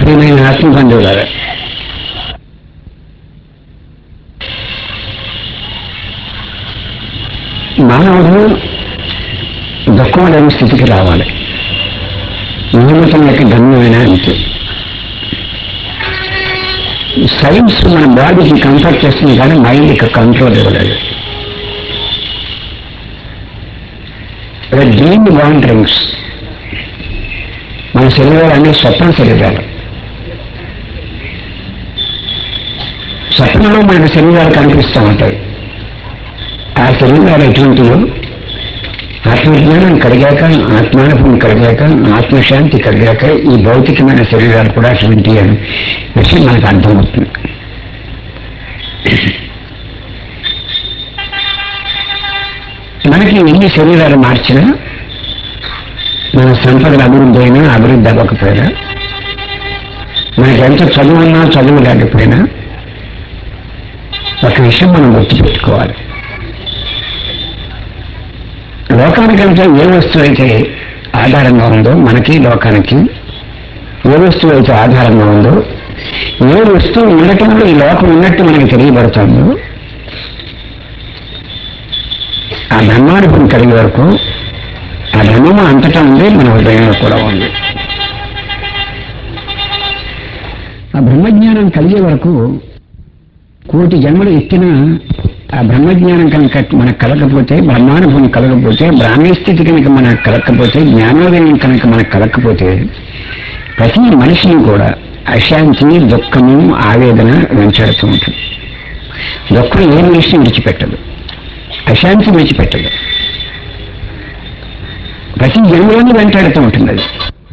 ప్రియమైన ఆత్మబంధువులారా మానవుడు దుఃఖం లేని స్థితికి రావాలి నియమితం యొక్క గమ్యమైన అంతే సైన్స్ మన బాడీకి కంఫర్ట్ చేస్తుంది కానీ మైండ్కి కంట్రోల్ ఇవ్వలేదు డీమ్ వాండరింగ్స్ మన శరీరాలు అన్ని స్వప్న శరీరాలు స్వప్నంలో మనకు శరీరాలు కనిపిస్తూ ఉంటాయి ఆ శరీరాలు ఎటువంటివో ఆత్మజ్ఞానం కలిగాక ఆత్మానుభవం కలిగాక ఆత్మశాంతి కలిగాక ఈ భౌతికమైన శరీరాలు కూడా అటువంటి అని విషయం మనకు అర్థమవుతుంది మనకి ఎన్ని శరీరాలు మార్చినా మన సంపదలు అభివృద్ధి అయినా అభివృద్ధి అవ్వకపోయినా మనకి ఎంత చదువు ఉన్నా చదువు లేకపోయినా ఒక విషయం మనం గుర్తుపెట్టుకోవాలి లోకానికంటే ఏ వస్తువు అయితే ఆధారంగా ఉందో మనకి లోకానికి ఏ వస్తువు అయితే ఆధారంగా ఉందో ఏ వస్తువు ఉండటంలో ఈ లోకం ఉన్నట్టు మనకి తెలియబడుతుందో ఆ బ్రహ్మానుభవం కలిగే వరకు ఆ బ్రహ్మము అంతటా ఉంది మన హృదయంలో కూడా ఉంది ఆ బ్రహ్మజ్ఞానం కలిగే వరకు కోటి జన్మలు ఎత్తిన ఆ బ్రహ్మజ్ఞానం కనుక మనకు కలగకపోతే బ్రహ్మానుభవం కలగకపోతే బ్రాహ్మీ స్థితి కనుక మనకు కలగకపోతే జ్ఞానోదయం కనుక మనకు కలగకపోతే ప్రతి మనిషిని కూడా అశాంతి దుఃఖము ఆవేదన వెంటాడుతూ ఉంటుంది దుఃఖం ఏ మనిషిని విడిచిపెట్టదు అశాంతి విడిచిపెట్టదు ప్రతి జన్మలోనూ వెంటాడుతూ ఉంటుంది అది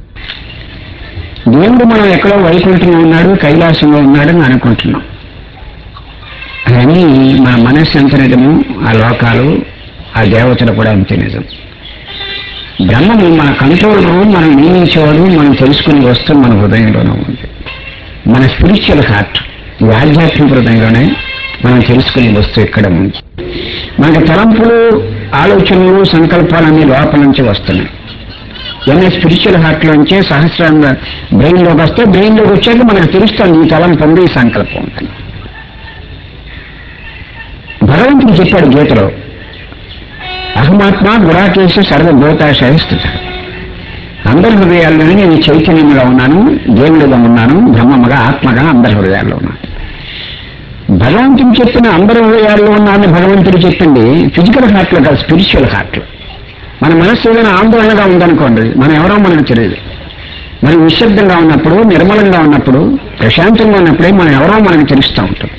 దేవుడు మనం ఎక్కడో వైకుంఠంలో ఉన్నాడు కైలాసంలో ఉన్నాడని అనుకుంటున్నాం కానీ మన మనస్సు ఎంత నిజము ఆ లోకాలు ఆ దేవతలు కూడా అంతే నిజం బ్రహ్మము మన కంట్రోల్లో మనం నియమించేవాడు మనం తెలుసుకుని వస్తూ మన హృదయంలోనే ఉంది మన స్పిరిచువల్ హార్ట్ ఈ ఆధ్యాత్మిక హృదయంలోనే మనం తెలుసుకునే వస్తువు ఇక్కడ ఉంది మనకి తలంపులు ఆలోచనలు సంకల్పాలన్నీ లోపల నుంచి వస్తున్నాయి ఎన్న స్పిరిచువల్ హార్ట్ లోంచే సహస్రాంగ బ్రెయిన్ లోకి వస్తే బ్రెయిన్ లోకి వచ్చాక మనకు తెలుస్తుంది ఈ తలంపు ఉంది ఈ సంకల్పం ఉందని భగవంతుడు చెప్పాడు గీతలో అహమాత్మ గురాకేశ సర్వభూతాశయ స్థిత అందరి హృదయాల్లోనే నేను చైతన్యంగా ఉన్నాను దేవుడిగా ఉన్నాను బ్రహ్మముగా ఆత్మగా అందరి హృదయాల్లో ఉన్నాను భగవంతుడు చెప్పిన అందరి హృదయాల్లో ఉన్నాను భగవంతుడు చెప్పింది ఫిజికల్ హార్ట్లో కాదు స్పిరిచువల్ హార్ట్లో మన మనస్సు ఏదైనా ఆందోళనగా ఉందనుకోండి మనం ఎవరో మనకు తెలియదు మనం నిశ్శబ్దంగా ఉన్నప్పుడు నిర్మలంగా ఉన్నప్పుడు ప్రశాంతంగా ఉన్నప్పుడే మనం ఎవరో మనకు తెలుస్తూ ఉంటాం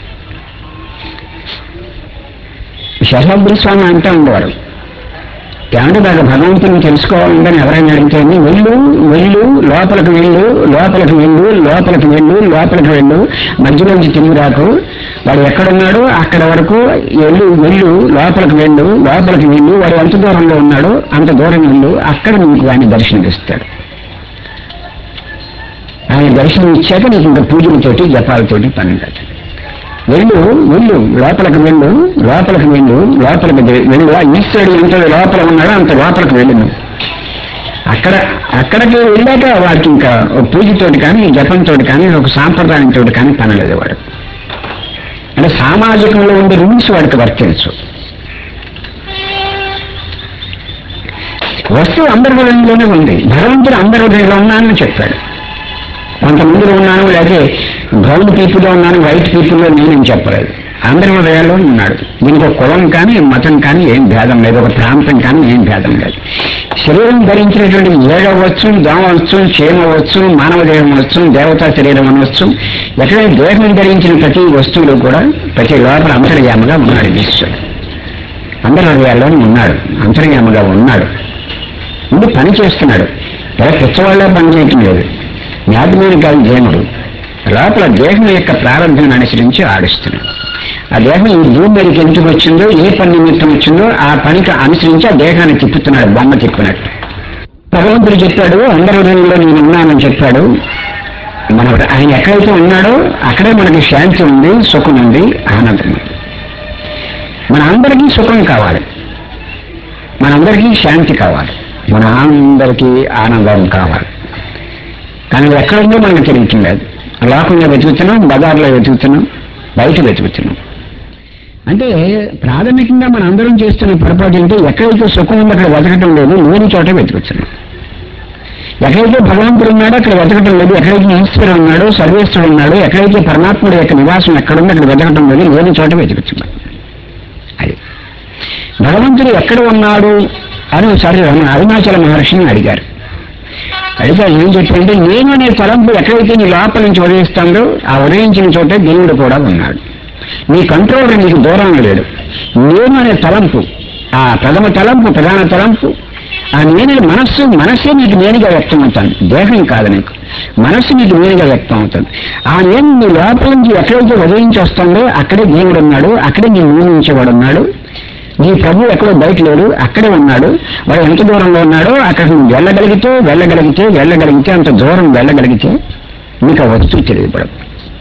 శశాద్రి స్వామి అంటూ ఉండేవారు ఏమంటే నాకు భగవంతుని తెలుసుకోవాలని ఎవరైనా అడిగితే వెళ్ళు వెళ్ళు లోపలికి వెళ్ళు లోపలికి వెళ్ళు లోపలికి వెళ్ళు లోపలికి వెళ్ళు మధ్యలోంచి తిరిగి రాకు వాడు ఎక్కడున్నాడో అక్కడ వరకు వెళ్ళు వెళ్ళు లోపలికి వెళ్ళు లోపలికి వెళ్ళు వాడు ఎంత దూరంలో ఉన్నాడో అంత దూరం వెళ్ళు అక్కడ నీకు ఆయన దర్శనం ఇస్తాడు ఆయన దర్శనం ఇచ్చాక నీకు ఇంకా పూజలతోటి జపాలతోటి పని ఉండదు వెళ్ళు వెళ్ళు లోపలికి వెళ్ళు లోపలికి వెళ్ళు లోపలికి వె- వెళ్ళు ఆ ఈశ్వరుడు ఎంత లోపల ఉన్నాడో అంత లోపలికి వెళ్ళు నువ్వు. అక్కడ అక్కడికి వెళ్ళాక వాడికి ఇంకా ఒక పూజతోటి కానీ జపంతో కానీ ఒక సాంప్రదాయంతో కానీ పని లేదు వాడు అంటే సామాజికంలో ఉండే రూల్స్ వాడికి వర్తించు వస్తువు అందరి హృదయంలోనే ఉంది భగవంతుడు అందరి హృదయంలో ఉన్నానని చెప్పాడు కొంతమందిలో ఉన్నాను లేకపోతే బ్రౌన్ పీపుల్లో ఉన్నాను వైట్ పీపుల్లో నేనేం చెప్పలేదు అందరి హృదయాల్లో ఉన్నాడు దీనికి ఒక కులం కానీ మతం కానీ ఏం భేదం లేదు ఒక ప్రాంతం కానీ ఏం భేదం లేదు శరీరం ధరించినటువంటి ఏడ అవ్వచ్చు దోమ అవ్వచ్చు క్షేమ అవ్వచ్చు మానవ దేహం అవ్వచ్చు దేవతా శరీరం అనవచ్చు ఎక్కడైనా దేహం ధరించిన ప్రతి వస్తువులు కూడా ప్రతి లోపల అంతర్యామగా ఉన్నాడు ఈశ్వరుడు అందరి హృదయాల్లోనూ ఉన్నాడు అంతర్యామగా ఉన్నాడు ముందు పని చేస్తున్నాడు ఇలా పిచ్చవాళ్ళ పని చేయటం లేదు జ్ఞాతమైన కాదు దేవుడు లోపల దేహం యొక్క ప్రారంభాన్ని అనుసరించి ఆడిస్తున్నాడు ఆ దేహం ఈ భూమి మీదకి ఎందుకు వచ్చిందో ఏ పని నిమిత్తం వచ్చిందో ఆ పనికి అనుసరించి ఆ దేహాన్ని తిప్పుతున్నాడు బొమ్మ తిప్పినట్టు భగవంతుడు చెప్పాడు అందరి హృదయంలో నేను ఉన్నానని చెప్పాడు మన ఆయన ఎక్కడైతే ఉన్నాడో అక్కడే మనకి శాంతి ఉంది సుఖం ఉంది ఆనందం ఉంది మన అందరికీ సుఖం కావాలి మనందరికీ శాంతి కావాలి మన అందరికీ ఆనందం కావాలి కానీ అది ఎక్కడ ఉందో మనకు తెలియటం లేదు లోకంలో వెతుకుతున్నాం బజార్లో వెతుకుతున్నాం బయట వెతుకుతున్నాం అంటే ప్రాథమికంగా మన అందరం చేస్తున్న పొరపాటు ఏంటంటే ఎక్కడైతే సుఖం ఉందో అక్కడ వెతకటం లేదు లేని చోట వెతుకుతున్నాం ఎక్కడైతే భగవంతుడు ఉన్నాడో అక్కడ వెతకటం లేదు ఎక్కడైతే ఈశ్వరుడు ఉన్నాడో సర్వేశ్వరుడు ఉన్నాడో ఎక్కడైతే పరమాత్ముడు యొక్క నివాసం ఎక్కడుందో అక్కడ వెతకటం లేదు లేని చోట వెతుకుతున్నాం అది భగవంతుడు ఎక్కడ ఉన్నాడు అని ఒకసారి రమణ అరుణాచల మహర్షిని అడిగారు అయితే ఆయన ఏం చెప్పారంటే నేను అనే తలంపు ఎక్కడైతే నీ లోపల నుంచి ఉదయిస్తుందో ఆ ఉదయించిన చోటే దేవుడు కూడా ఉన్నాడు నీ కంట్రోలర్ నీకు దూరంగా లేడు నేను అనే తలంపు ఆ ప్రథమ తలంపు ప్రధాన తలంపు ఆ నేను మనస్సు మనస్సే నీకు నేనుగా వ్యక్తం అవుతాను దేహం కాదు నీకు మనస్సు నీకు నేనుగా వ్యక్తం అవుతుంది ఆ నేను నీ లోపల నుంచి ఎక్కడైతే ఉదయించి వస్తుందో అక్కడే దేవుడు ఉన్నాడు అక్కడే నీ నియమించేవాడు ఉన్నాడు నీ ప్రభు ఎక్కడో బయట లేడు అక్కడే ఉన్నాడు వాడు ఎంత దూరంలో ఉన్నాడో అక్కడ నువ్వు వెళ్ళగలిగితే వెళ్ళగలిగితే వెళ్ళగలిగితే అంత దూరం వెళ్ళగలిగితే నీకు ఆ వస్తువు తెలియపడదు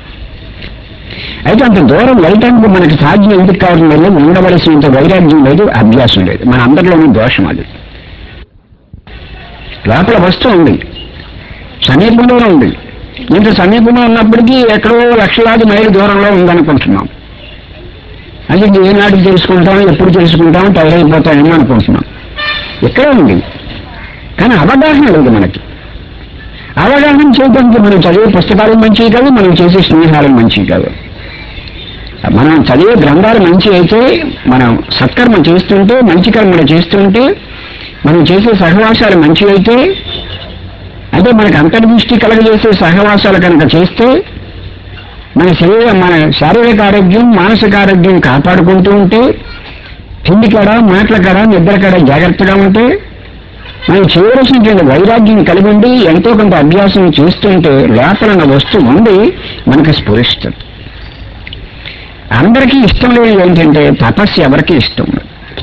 అయితే అంత దూరం వెళ్ళటానికి మనకి సాధ్యం ఎందుకు కావడం లేదు ఉండవలసినంత వైరాగ్యం లేదు అభ్యాసం లేదు మన అందరిలోని దోషం అది లోపల వస్తువు ఉంది సమీపంలోనే ఉంది ఇంత సమీపంలో ఉన్నప్పటికీ ఎక్కడో లక్షలాది మైలు దూరంలో ఉందనుకుంటున్నాం అది ఏనాటికి తెలుసుకుంటాం ఎప్పుడు తెలుసుకుంటాం టైర్ అయిపోతామేమో అనుకుంటున్నాం ఇక్కడే ఉంది కానీ అవగాహన లేదు మనకి అవగాహన చేయడానికి మనం చదివే పుస్తకాలు మంచివి కాదు మనం చేసే స్నేహాలు మంచివి కాదు మనం చదివే గ్రంథాలు మంచి అయితే మనం సత్కర్మ చేస్తుంటే మంచి కర్మలు చేస్తుంటే మనం చేసే సహవాసాలు మంచి అయితే అంటే మనకు అంతర్దృష్టి కలగజేసే సహవాసాలు కనుక చేస్తే మన శరీరం మన శారీరక ఆరోగ్యం మానసిక ఆరోగ్యం కాపాడుకుంటూ ఉంటే తిండి కాడ మాటల కాడ నిద్ర కాడ జాగ్రత్తగా ఉంటే మనం చేయవలసినటువంటి వైరాగ్యం కలిగి ఉండి ఎంతో కొంత అభ్యాసం చేస్తుంటే లోపల ఉన్న వస్తువు ఉండి మనకు స్ఫురిస్తుంది అందరికీ ఇష్టం లేనిది ఏంటంటే తపస్సు ఎవరికి ఇష్టం ఉండదు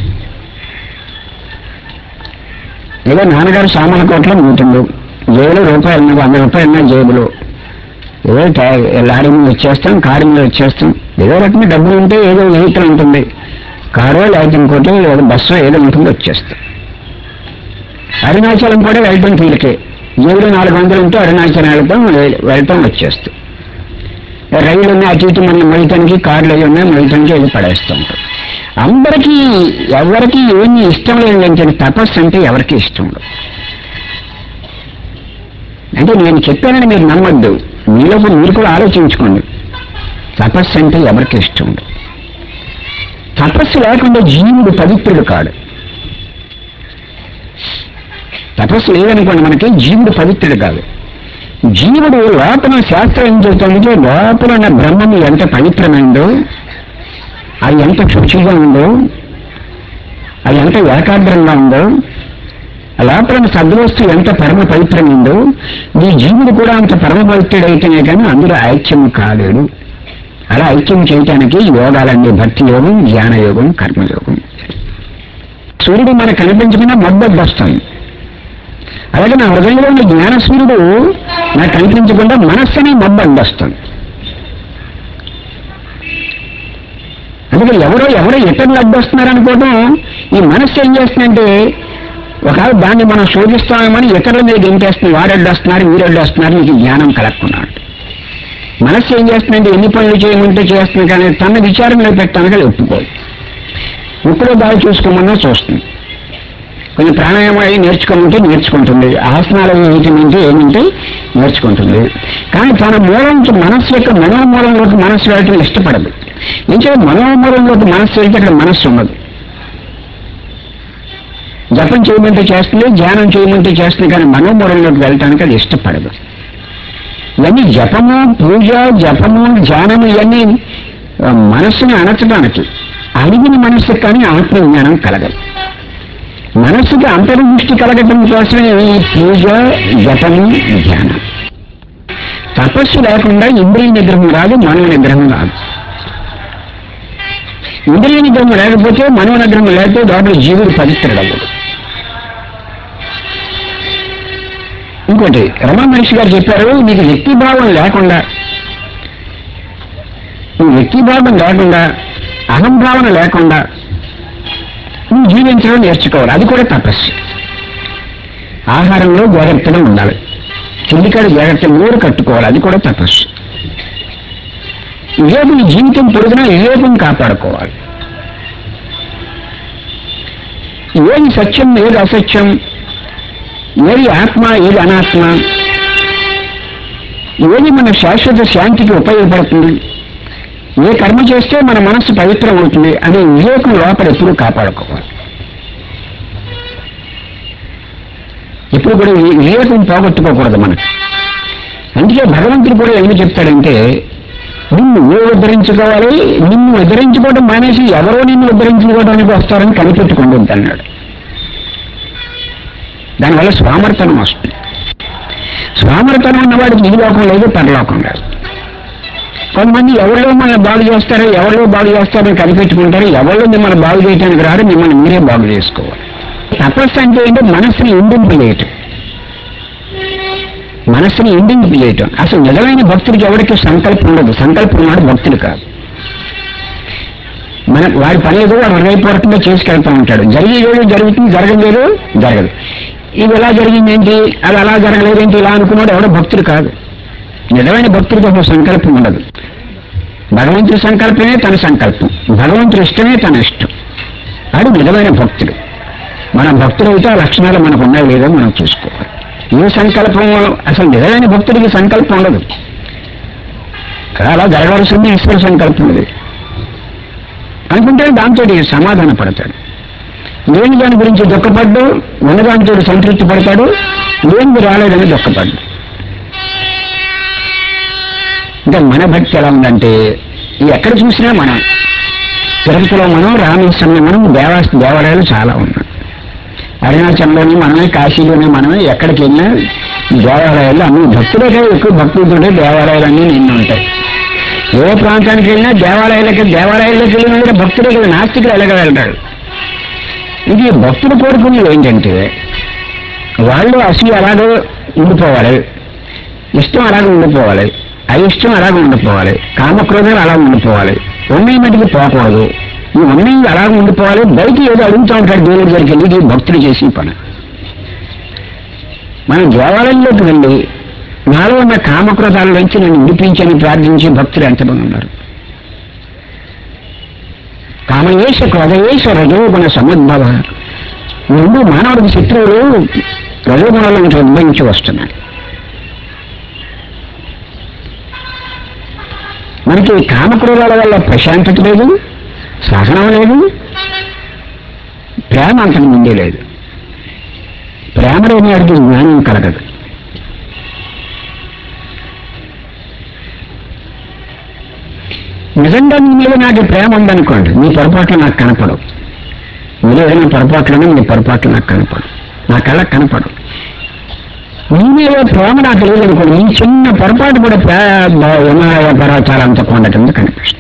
ఏదో నాన్నగారు సామాన్ల కోట్లో ఉంటుండు జేబులో రూపాయలు ఉన్నాయి, వంద రూపాయలు ఉన్నాయి జేబులో ఏదో ట్యా- లారీ మీద వచ్చేస్తాం కారు మీద వచ్చేస్తాం ఏదో రకంగా డబ్బులు ఉంటే ఏదో వెహికల్ ఉంటుంది కారో లేకపోతే ఇంకోటి ఏదో బస్సో ఏదో ఉంటుంది వచ్చేస్తాం అరుణాచలం కూడా వెళ్ళటం తీరికే జేబులో నాలుగు వందలు ఉంటే అరుణాచలం వెళ్తాం వె- వెళ్తాం వచ్చేస్తాం రైలు ఉన్నాయి అటు ఇటు మన మొయ్యటానికి కార్లు అవి ఉన్నాయి మొయ్యటానికి అది పడేస్తూ ఉంటాం అందరికీ ఎవరికి ఏమి ఇష్టం లేదు ఏంటంటే తపస్సు అంటే ఎవరికి ఇష్టం ఉండదు అంటే నేను చెప్పానని మీరు నమ్మొద్దు మీలో మీరు కూడా ఆలోచించుకోండి తపస్సు అంటే ఎవరికి ఇష్టం ఉండదు తపస్సు లేకుండా జీవుడు పవిత్రుడు కాడు తపస్సు లేదనుకోండి మనకి జీవుడు పవిత్రుడు కాదు జీవుడు లోపల శాస్త్రం ఏం చెబుతుందంటే లోపల ఉన్న బ్రహ్మం ఎంత పవిత్రమైందో అది ఎంత శుచిగా ఉందో అది ఎంత ఏకాగ్రంగా ఉందో ఆ లోపల ఉన్న సద్వస్తువు ఎంత పరమ పవిత్రమైందో ఈ జీవుడు కూడా అంత పరమ పవిత్రుడైతేనే కానీ అందులో ఐక్యం కాలేడు అలా ఐక్యం చేయటానికి యోగాలన్నీ భక్తి యోగం ధ్యాన యోగం కర్మయోగం సూర్యుడు మనకు కనిపించకుండా మద్దతు వస్తుంది అలాగే నా హృదయంలో ఉన్న జ్ఞాన సూర్యుడు నాకు కనిపించకుండా మనస్సుని మబ్బు వస్తుంది అందుకే ఎవరో ఎవరో ఇతరులు అడ్డొస్తున్నారు అనుకోవడం ఈ మనస్సు ఏం చేస్తుందంటే ఒకవేళ దాన్ని మనం శోధిస్తామని ఇతరుల మీద గెంటేస్తుంది వారు అడ్డొస్తున్నారు వీరు అడ్డొస్తున్నారు నీకు జ్ఞానం కలక్కున్నాడు మనస్సు ఏం చేస్తుందంటే ఎన్ని పనులు చేయమంటే చేస్తుంది కానీ తన విచారంలో పెట్టడానికి అది ఒప్పుకోదు ముక్కులో దారి చూసుకోమన్నా చూస్తుంది కొంచెం ప్రాణాయామం అవి నేర్చుకోమంటే నేర్చుకుంటుంది ఆసనాలు ఏంటంటే ఏమంటే నేర్చుకుంటుంది కానీ తన మూలంకి మనస్సు యొక్క మనోమూలంలోకి మనస్సు వెళ్ళటం ఇష్టపడదు ఎందుకంటే మనోమూలంలోకి మనస్సు వెళ్తే అక్కడ మనస్సు ఉండదు జపం చేయమంటే చేస్తుంది ధ్యానం చేయమంటే చేస్తుంది కానీ మనోమూలంలోకి వెళ్ళటానికి అది ఇష్టపడదు ఇవన్నీ జపము పూజ జపము ధ్యానము ఇవన్నీ ఆ, మనస్సుని అణచడానికి అడిగిన మనస్సు కానీ ఆత్మజ్ఞానం కలగదు మనస్సుకి అంతర్దృష్టి కలగటం కోసమే ఈ పూజ జపము ధ్యానం తపస్సు లేకుండా ఇంద్రియ నిగ్రహం రాదు మనో నిగ్రహం రాదు ఇంద్రియ నిగ్రహం లేకపోతే మనో నిగ్రహం లేకపోతే లోపల జీవుడు పవిత్రుడు అవ్వడు ఇంకోటి రమణ మహర్షి గారు చెప్పారు నీకు వ్యక్తిభావం లేకుండా నువ్వు వ్యక్తిభావం లేకుండా అహంభావన లేకుండా నువ్వు జీవించడం నేర్చుకోవాలి అది కూడా తపస్సు ఆహారంలో జాగ్రత్తగా ఉండాలి కిందికాడు జాగ్రత్త నోరు కట్టుకోవాలి అది కూడా తపస్సు వివేకం జీవితం పొడుగునా వివేకం కాపాడుకోవాలి ఏది సత్యం ఏది అసత్యం ఏది ఆత్మ ఏది అనాత్మ ఏది మన శాశ్వత శాంతికి ఉపయోగపడుతుంది ఏ కర్మ చేస్తే మన మనస్సు పవిత్రం అవుతుంది అనే వివేకం లోపల ఎప్పుడూ కాపాడుకోవాలి ఎప్పుడు కూడా ఈ వివేకం పోగొట్టుకోకూడదు మనకు అందుకే భగవంతుడు కూడా ఏమి చెప్తాడంటే నిన్ను నువ్వు ఉద్ధరించుకోవాలి నిన్ను ఉద్ధరించుకోవడం మానేసి ఎవరో నిన్ను ఉద్ధరించుకోవడానికి వస్తారని కనిపెట్టుకుంటూ ఉంటాడు దానివల్ల స్వామర్థనం వస్తుంది స్వామర్థనం ఉన్నవాడికి ఈ లోకం లేదు పరలోకం లేదు కొంతమంది ఎవరిలో మనం బాగు చేస్తారో ఎవరిలో బాగు చేస్తారో కనిపెట్టుకుంటారు ఎవరిలో మిమ్మల్ని బాగు చేయడానికి రారు మిమ్మల్ని మీరే బాగు చేసుకోవాలి తపస్సు అంటే ఏంటో మనస్సుని ఇండింపు చేయటం మనస్సుని ఇండింపు చేయటం అసలు నిజమైన భక్తుడికి ఎవరికి సంకల్పం ఉండదు సంకల్పం ఉన్నాడు భక్తుడు కాదు మన వాడి పని ఏదో వాడు హృదయపూర్వకంగా చేసుకెళ్తూ ఉంటాడు జరిగేది జరుగుతుంది జరగలేదు జరగదు ఇది ఎలా జరిగిందేంటి అది అలా జరగలేదేంటి ఇలా అనుకున్నాడు ఎవడో భక్తుడు కాదు నిజమైన భక్తుడికి ఒక సంకల్పం ఉండదు భగవంతుడి సంకల్పమే తన సంకల్పం భగవంతుడి ఇష్టమే తన ఇష్టం వాడు నిజమైన భక్తుడు మన భక్తుడైతే ఆ లక్షణాలు మనకు ఉన్నాయో లేదో మనం చూసుకోవాలి ఏ సంకల్పం అసలు నిజమైన భక్తుడికి సంకల్పం ఉండదు అలా జరగవలసింది ఈశ్వర సంకల్పం అది అనుకుంటే దాంతో సమాధాన పడతాడు లేని దాని గురించి దుఃఖపడ్డు ఉన్నదానితో సంతృప్తి పడతాడు లేనిది రాలేదని దుఃఖపడ్డు ఇంకా మన భక్తి ఎలా ఉందంటే ఎక్కడ చూసినా మనం తిరుపతిలో మనం రామేశ్వరంలో మనం దేవా దేవాలయాలు చాలా ఉన్నాయి అరుణాచలంలోని మనమే కాశీలోని మనమే ఎక్కడికి వెళ్ళినా దేవాలయాలు అన్ని భక్తులే కాదు ఎక్కువ భక్తులతో దేవాలయాలు అన్నీ నిన్న ఉంటాయి ఏ ప్రాంతానికి వెళ్ళినా దేవాలయాలకి దేవాలయాల్లోకి వెళ్ళిన కూడా భక్తులే కదా నాస్తికులు ఎలాగ వెళ్తాడు ఇది భక్తులు కోరుకునేది ఏంటంటే వాళ్ళు అసలు అలాగే ఉండిపోవాలి ఇష్టం అలాగే ఉండిపోవాలి అయిష్టం అలాగే ఉండిపోవాలి కామక్రోధాలు అలా ఉండిపోవాలి ఉన్నాయి మటుకు పోకూడదు ఈ ఉన్నాయి అలాగే ఉండిపోవాలి బయట ఏదో అడుగుతూ ఉంటాడు దేవుడి దగ్గరికి వెళ్ళి ఇది భక్తులు చేసి పని మనం దేవాలయంలోకి వెళ్ళి నాలో ఉన్న కామక్రోధాల నుంచి నన్ను విడిపించని ప్రార్థించే భక్తులు ఎంతమంది ఉన్నారు కామయేష క్రోధయేష రజోగుణ సముద్భవ ఈ రెండు మానవుడికి శత్రువులు రజోగుణాల నుంచి ఉద్భవించి వస్తున్నాయి మనకి కామక్రోధాల వల్ల ప్రశాంతత లేదు సహనం లేదు ప్రేమ అంతకు ముందే లేదు ప్రేమ లేని వాడికి జ్ఞానం కలగదు నిజంగా నీ మీద నాకు ప్రేమ ఉందనుకోండి నీ పొరపాట్లు నాకు కనపడవు మీరు ఏదైనా పొరపాట్లను నీ పొరపాట్లు నాకు కనపడవు నా కళ్ళకు కనపడవు నీ మీద ప్రేమ నాకు లేదనుకోండి నీ చిన్న పొరపాటు కూడా పెద్ద హిమాలయ పర్వతాలంత కొండ కింద కనిపిస్తుంది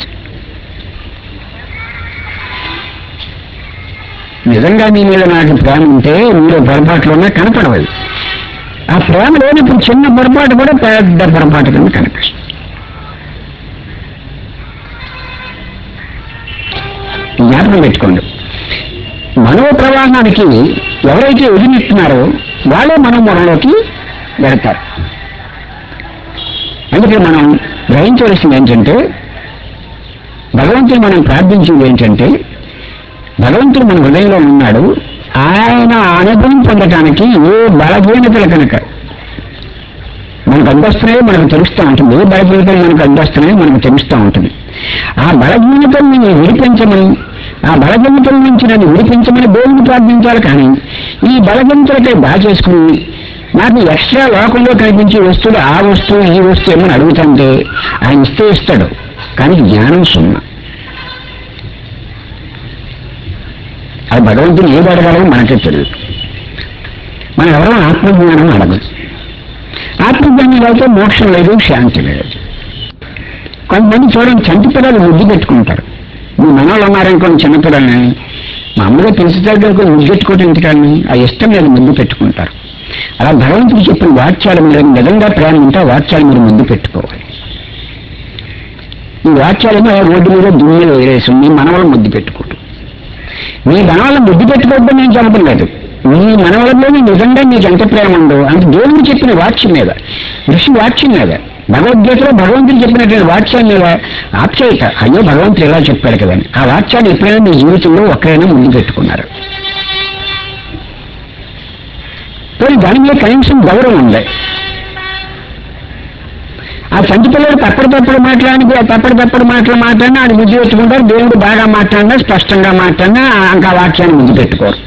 నిజంగా నీ మీద నాకు ప్రేమ ఉంటే మీరు పొరపాట్లు ఉన్నా కనపడవదు ఆ ప్రేమ లేనప్పుడు చిన్న పొరపాటు కూడా పెద్ద పొరపాటు కింద కనిపిస్తుంది జ్ఞాపకం పెట్టుకోండి మనో ప్రవాహానికి ఎవరైతే ఎదినిస్తున్నారో వాళ్ళే మనోమరంలోకి వెడతారు అందుకే మనం గ్రహించవలసింది ఏంటంటే భగవంతుని మనం ప్రార్థించేది ఏంటంటే భగవంతుడు మన హృదయంలో ఉన్నాడు ఆయన అనుభవం పొందటానికి ఏ బలహీనతలు కనుక మనకు అడ్డొస్తున్నాయో మనకు తెలుస్తూ ఉంటుంది ఏ బలహీనతలు మనకు అడ్డొస్తున్నాయో మనకు తెలుస్తూ ఉంటుంది ఆ బలహీనతల్ని విడిపించమని ఆ బలహీనతల నుంచి నన్ను విడిపించమని దేవుని ప్రార్థించాలి కానీ ఈ బలహీనతలకై బాగా చేసుకుని నాకు ఎక్స్ట్రా లోకంలో కనిపించే వస్తువులు ఆ వస్తువు ఈ వస్తువు ఏమని అడుగుతుంటే ఆయన ఇస్తే ఇస్తాడు కానీ జ్ఞానం సున్నా అది భగవంతుని ఏది అడగాలో మనకే తెలియదు మనం ఎవరో ఆత్మజ్ఞానం అడగదు ఆత్మజ్ఞానం అయితే మోక్షం లేదు శాంతి లేదు కొంతమంది చూడండి చంటి పిల్లలు ముద్దు పెట్టుకుంటారు మీ మనవాళ్ళు ఉన్నారనుకోండి చిన్నపిల్లల్ని మామూలుగా తెలిసి దగ్గరకు ముద్దు పెట్టుకోవటం ఎందుకని ఆ ఇష్టం మీద ముద్దు పెట్టుకుంటారు అలా భగవంతుడు చెప్పిన వాక్యాల మీద నిజంగా ప్రేమ ఉంటే ఆ వాక్యాలు మీరు ముద్దు పెట్టుకోవాలి ఈ వాక్యాలేమో రోడ్డు మీద దుమ్మి వేరేసి మీ మనవాళ్ళు ముద్దు పెట్టుకోవటం మీ ధనాలను ముద్దు పెట్టుకోవద్దని నేను చెప్పడం లేదు నీ మనవరంలోనే నిజంగా నీకు ఎంత ప్రేమ ఉందో అంత దేవుడు చెప్పిన వాక్యం మీద ఋషి వాక్యం మీద భగవద్గీతలో భగవంతుడు చెప్పినటువంటి వాక్యం మీద ఆప్యాయత అయ్యో భగవంతుడు ఇలా చెప్పాడు కదని ఆ వాక్యాన్ని ఎప్పుడైనా మీ జీవితంలో ఒక్కరైనా ముందు పెట్టుకున్నారు పోయి దాని మీద కనీసం గౌరవం ఉంది ఆ చంటి పిల్లలు తప్పుడు తప్పుడు మాట్లాడి ఆ తప్పుడు తప్పుడు మాటలు మాట్లాడినా అది ముద్దు పెట్టుకుంటారు దేవుడు బాగా మాట్లాడినా స్పష్టంగా మాట్లాడినా ఇంకా ఆ వాక్యాన్ని ముద్దు పెట్టుకోరు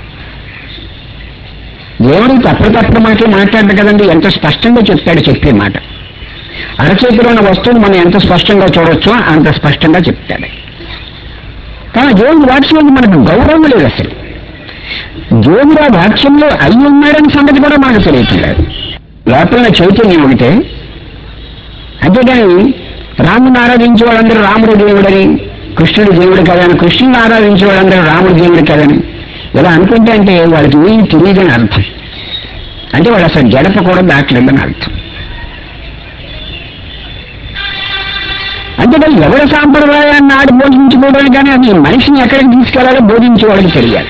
దేవుడు తప్పుడు తప్పుడు మాటలు మాట్లాడదు కదండి ఎంత స్పష్టంగా చెప్తాడు చెప్పే మాట అరచేతిలో ఉన్న వస్తువుని మనం ఎంత స్పష్టంగా చూడొచ్చో అంత స్పష్టంగా చెప్తాడు కానీ దేవుడి వాక్యం మనకు గౌరవం లేదు అసలు దేవుడు ఆ వాక్యంలో అయి ఉన్నాడని సంగతి కూడా మనకు తెలియట్లేదు లోపల చైతన్యం ఒకటే అంతేగాని రాముని ఆరాధించే వాళ్ళందరూ రాముడు దేవుడని కృష్ణుడు దేవుడు కదని కృష్ణుని ఆరాధించే వాళ్ళందరూ రాముడు దేవుడు కదని ఇలా అనుకుంటే అంటే వాళ్ళకి ఏం తెలియదని అర్థం అంటే వాళ్ళు అసలు గడప కూడా దాటలేదని అర్థం అంతేకాని ఎవరి సాంప్రదాయాన్ని ఆడు బోధించుకోవడానికి కానీ అది మనిషిని ఎక్కడికి తీసుకెళ్లాలో బోధించే వాళ్ళకి తెలియాలి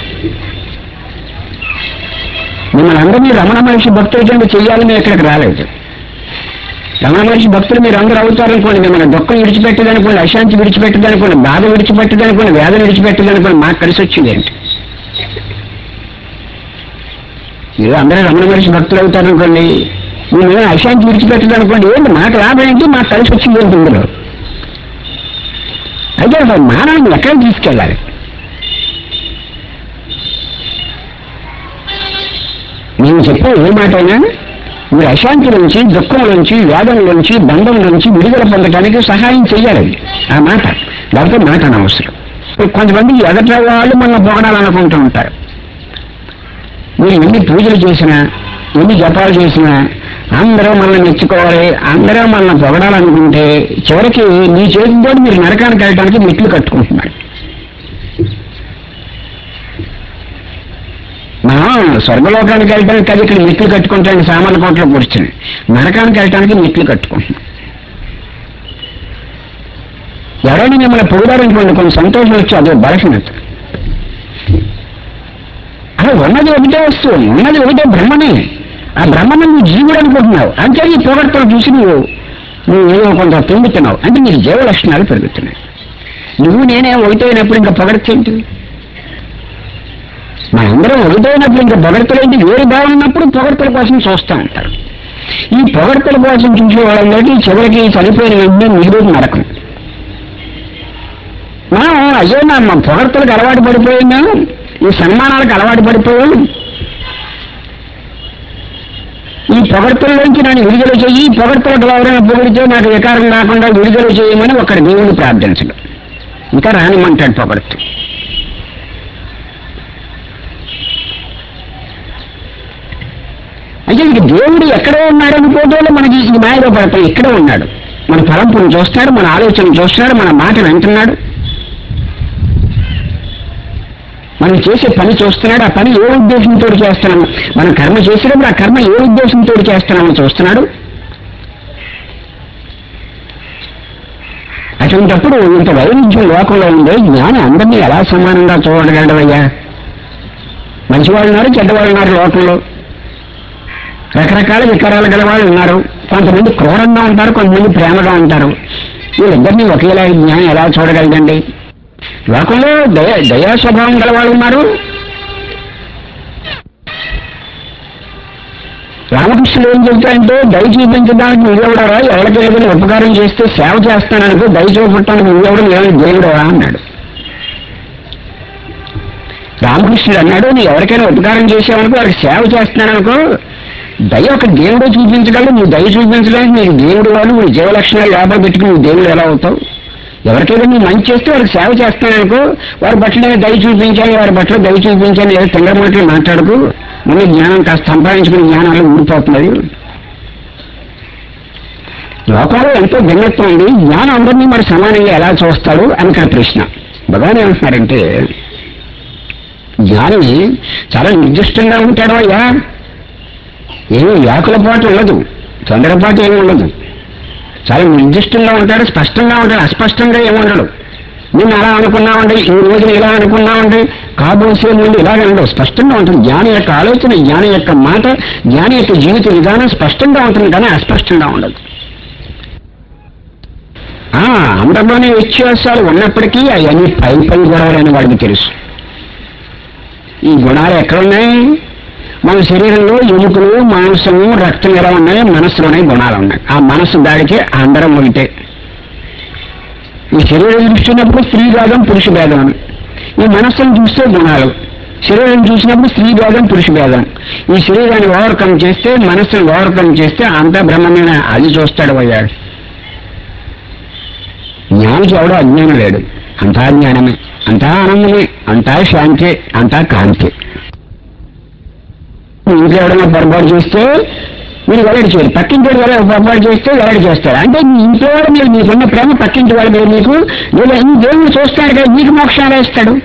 మిమ్మల్ని అందరినీ రమణ మనిషి భక్తుల కింద చెయ్యాలని ఇక్కడికి రాలేదు రమణ మనిషి భక్తులు మీరు అందరూ అవుతారనుకోండి మిమ్మల్ని దుఃఖం విడిచిపెట్టదనుకోండి అశాంతి విడిచిపెట్టదనుకోండి బాధ విడిచిపెట్టదనుకోండి వేదన విడిచిపెట్టదనుకోండి మాకు కలిసి వచ్చింది ఏంటి మీరు అందరూ రమణ మనిషి భక్తులు అవుతారనుకోండి మీరు అశాంతి విడిచిపెట్టదనుకోండి ఏంటి మాకు లాభం ఏంటి మాకు కలిసి వచ్చింది ఏంటి ఇందులో అయితే అసలు మానవుని ఎక్కడ తీసుకెళ్ళాలి నేను చెప్పే ఏ మాట అయినా మీరు అశాంతి నుంచి దుఃఖం నుంచి వేదన నుంచి బంధం నుంచి విడుదల పొందడానికి సహాయం చేయాలి ఆ మాట లేకపోతే మాట అనవసరం కొంతమంది ఎదట వాళ్ళు మన పొగడాలనుకుంటూ ఉంటారు మీరు ఎన్ని పూజలు చేసినా ఎన్ని జపాలు చేసినా అందరూ మనల్ని మెచ్చుకోవాలి అందరూ మనల్ని పొగడాలనుకుంటే చివరికి మీ చేతితో మీరు నరకానికి వెళ్ళడానికి మెట్లు కట్టుకుంటున్నారు మనం స్వర్గలోకానికి వెళ్ళడానికి అది ఇక్కడ మెట్లు కట్టుకుంటానికి సామాన్య కోట్లో కూర్చుని నరకానికి వెళ్ళడానికి మెట్లు కట్టుకుంటున్నాం ఎవరైనా మిమ్మల్ని పొగిడారనుకోండి కొంచెం సంతోషం వచ్చి అదే బలహీనత అలా ఉన్నది ఒకటే వస్తువు ఉన్నది ఒకటే బ్రహ్మనే ఆ బ్రహ్మను నువ్వు జీవుడు అనుకుంటున్నావు అంటే ఈ పొగడ్తలు చూసి నువ్వు నువ్వు ఏదో కొంత పొందుతున్నావు అంటే నీకు జీవ లక్షణాలు పెరుగుతున్నాయి నువ్వు నేనే ఒకటైనప్పుడు ఇంకా పొగడతేంటి మనందరం ఒకటైనప్పుడు ఇంకా పొగడతలేంటి వేరు భావన ఉన్నప్పుడు పొగడతల కోసం చూస్తూ ఉంటారు ఈ పొగడతల కోసం చూసే వాళ్ళందరికీ చివరికి చనిపోయిన వెంటనే మిగిలిన నరకం మనం అయ్యో నా మా పొగడతలకు అలవాటు పడిపోయిందా ఈ సన్మానాలకు అలవాటు పడిపోయాం ఈ పొగడ్తల్లోంచి నన్ను విడుదల చెయ్యి ఈ పొగడ్తలకు ఎవరైనా పొగిడితే నాకు వికారం రాకుండా విడుదల చేయమని ఒకటి దేవుని ప్రార్థించడం ఇంకా రానిమంటాడు పొగడ్తు అయితే ఇంక దేవుడు ఎక్కడో ఉన్నాడని ఫోటోలో మనకి ఈ మాయలో పడతాం ఇక్కడే ఉన్నాడు మన తలంపును చూస్తున్నాడు మన ఆలోచన చూస్తున్నాడు మన మాట వింటున్నాడు మనం చేసే పని చూస్తున్నాడు ఆ పని ఏ ఉద్దేశంతో చేస్తున్నాము మనం కర్మ చేసేటప్పుడు ఆ కర్మ ఏ ఉద్దేశంతో చేస్తున్నామో చూస్తున్నాడు అటువంటప్పుడు ఇంత వైవిధ్యం లోకంలో ఉండే జ్ఞాని అందరినీ ఎలా సమానంగా చూడగలడవయ్యా మంచివాళ్ళు ఉన్నారు చెడ్డవాళ్ళు ఉన్నారు లోకంలో రకరకాల వికారాలు గల వాళ్ళు ఉన్నారు కొంతమంది క్రూరంగా ఉంటారు కొంతమంది ప్రేమగా ఉంటారు వీళ్ళిద్దరినీ ఒకేలా జ్ఞానం ఎలా చూడగలదండి లోకంలో దయ దయా స్వభావం గల వాళ్ళు ఉన్నారు రామకృష్ణుడు ఏం చెబుతాడంటే దయ చూపించడానికి నువ్వెవడరా ఎవరికి ఏదైనా ఉపకారం చేస్తే సేవ చేస్తాననుకో దయ చూపట్టడానికి నువ్వెవడం ఏమైనా దేవుడవా అన్నాడు రామకృష్ణుడు అన్నాడు నువ్వు ఎవరికైనా ఉపకారం చేసావనుకో వారికి సేవ చేస్తున్నాననుకో దయ ఒక దేవుడే చూపించగలడు నువ్వు దయ చూపించడానికి నీకు దేవుడు వాళ్ళు నువ్వు జీవ లక్షణాలు లోపల పెట్టుకుని నువ్వు దేవుడు ఎలా అవుతావు ఎవరికైనా నువ్వు మంచి చేస్తే వారికి సేవ చేస్తాననుకో వారి బట్టలు దయ చూపించాలి వారి బట్టలు దయ చూపించాలి ఏదో తెల్ల మాటలు మాట్లాడుకు ముందు జ్ఞానం కాస్త సంపాదించుకునే జ్ఞానాలు ఊడిపోతున్నది లోకంలో ఎంతో భిన్నత్వం ఉంది జ్ఞానం అందరినీ మరి సమానంగా ఎలా చూస్తాడు అని ఇక్కడ ప్రశ్న భగవాన్ ఏమంటున్నారంటే జ్ఞాని చాలా నిర్దిష్టంగా ఉంటాడు అయ్యా ఏమి వ్యాకుల పాటు ఉండదు తొందరపాటు ఏమి ఉండదు చాలా నిర్దిష్టంగా ఉంటాడు స్పష్టంగా ఉంటాడు అస్పష్టంగా ఏమి ఉండడు నేను అలా అనుకున్నామండి ఈ రోజున ఇలా అనుకున్నామండి కాబోసే ముందు ఇలాగే ఉండవు స్పష్టంగా ఉంటుంది జ్ఞాని యొక్క ఆలోచన జ్ఞాని యొక్క మాట జ్ఞాని యొక్క జీవిత విధానం స్పష్టంగా ఉంటుంది కానీ అస్పష్టంగా ఉండదు ఆ, అందరిలోనే వ్యత్యాసాలు ఉన్నప్పటికీ అవన్నీ పై పై గొడవలని వాడికి తెలుసు ఈ గుణాలు ఎక్కడున్నాయి మన శరీరంలో ఎముకలు మాంసము రక్తం ఎలా ఉన్నాయి మనస్సులోనే గుణాలు ఉన్నాయి ఆ మనస్సు దాడికి అందరం ఒకటే ఈ శరీరం చూసినప్పుడు స్త్రీ భేదం పురుష భేదం అని ఈ మనస్సును చూస్తే గుణాలు శరీరం చూసినప్పుడు స్త్రీ భేదం పురుష భేదం ఈ శరీరాన్ని ఓవర్కమ్ చేస్తే మనస్సును ఓవర్కమ్ చేస్తే అంతా బ్రహ్మమైన అది చూస్తాడు అయ్యాడు జ్ఞానికి ఎవడో అజ్ఞానం లేడు అంతా జ్ఞానమే అంతా ఆనందమే అంతా శాంతి అంతా కాంతి ఇంట్లో ఎవడైనా పొరపాటు చేస్తే మీరు వెల్లడి చేయరు పక్కింటి వాడు ఎవరైనా పొరపాటు చేస్తే వెల్లడి చేస్తారు అంటే మీ ఇంట్లో వాడు మీరు మీకున్న ప్రేమ పక్కింటి వాడు మీరు మీకు వీళ్ళు ఈ దేవుడు చూస్తాడు కదా మీకు మోక్షాలు ఇస్తాడు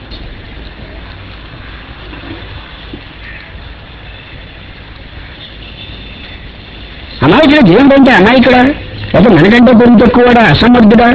అమాయకుడు దేవుడు అంటే అమాయకుడా లేకపోతే మనకంటే పొరుగు తక్కువడా అసమర్థుడా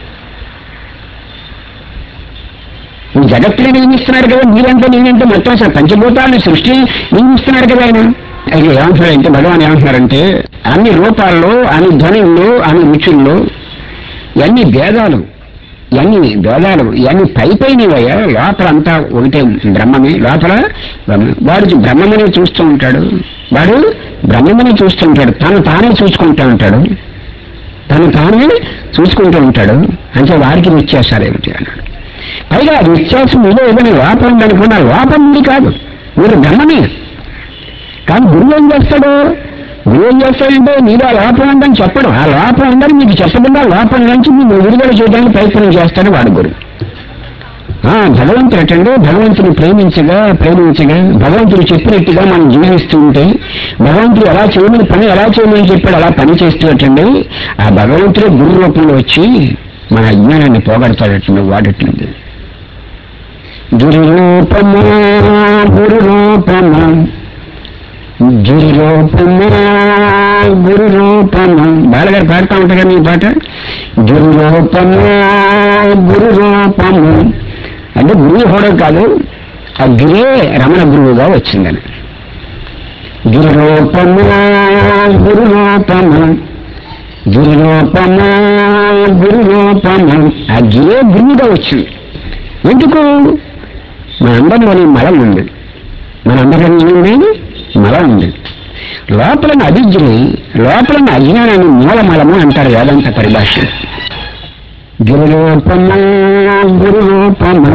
ఈ జగత్తుని నియమిస్తున్నాడు కదా మీరంటే నేనంటే మొత్తం అసలు పంచభూతాలను సృష్టి నియమిస్తున్నాడు కదా ఆయన అది ఏమంటున్నారంటే భగవాన్ ఏమంటున్నారంటే అన్ని రూపాల్లో అన్ని ధ్వనుల్లో అన్ని రుచుల్లో ఇవన్నీ భేదాలు ఇవన్నీ భేదాలు ఇవన్నీ పై పైనవయ్యా లోపల అంతా ఒకటే బ్రహ్మమే లోపల బ్రహ్మ వాడు బ్రహ్మమని చూస్తూ ఉంటాడు వాడు బ్రహ్మమని చూస్తూ ఉంటాడు తను తానే చూసుకుంటూ ఉంటాడు తను తానే చూసుకుంటూ ఉంటాడు అంటే వారికి వ్యత్యాసాలు ఏమిటి అన్నాడు పైగా ఆ వ్యత్యాసం మీలో ఏదైనా లోపం ఉందనుకున్నా లోపం ఉంది కాదు మీరు బ్రహ్మమే కానీ గురువు ఏం చేస్తాడు గురువు ఏం చేస్తాడంటే మీరు ఆ లోపం ఉందని చెప్పడు ఆ లోపం ఉందని మీకు చెప్పకుండా లోపం నుంచి మీరు విడుదల చేయడానికి ప్రయత్నం చేస్తాడు వాడు గురువు ఆ, భగవంతుడు అటండి భగవంతుని ప్రేమించగా ప్రేమించగా భగవంతుడు చెప్పినట్టుగా మనం జీవిస్తూ ఉంటే భగవంతుడు ఎలా చేయమని పని ఎలా చేయమని చెప్పాడు అలా పని చేస్తూ అటండి ఆ భగవంతుడే గురు రూపంలో వచ్చి మన అజ్ఞానాన్ని పోగొడతాడటండి వాడట్లేదు గురు రూపమా గురు రూపమా గురు రూపమా గురు రూపమా బాలగారు పాడుతూ ఉంటారు కదా ఈ పాట గురు రూపమా గురు రూపము అంటే గురువు హోడం కాదు ఆ గిరే రమణ గురువుగా వచ్చిందని గురు రూపమా గురు రూపమా గురు రూపమా గురు రూపమా ఆ గిరే గురువుగా వచ్చింది ఎందుకు మనందరిలోని మలం ఉంది మనందరిలో ఉంది మలం ఉంది లోపల అభిజ్ఞని లోపల అజ్ఞానాన్ని మూలమలము అంటారు వేదాంత పరిభాష గురురూపమా గురురూపమా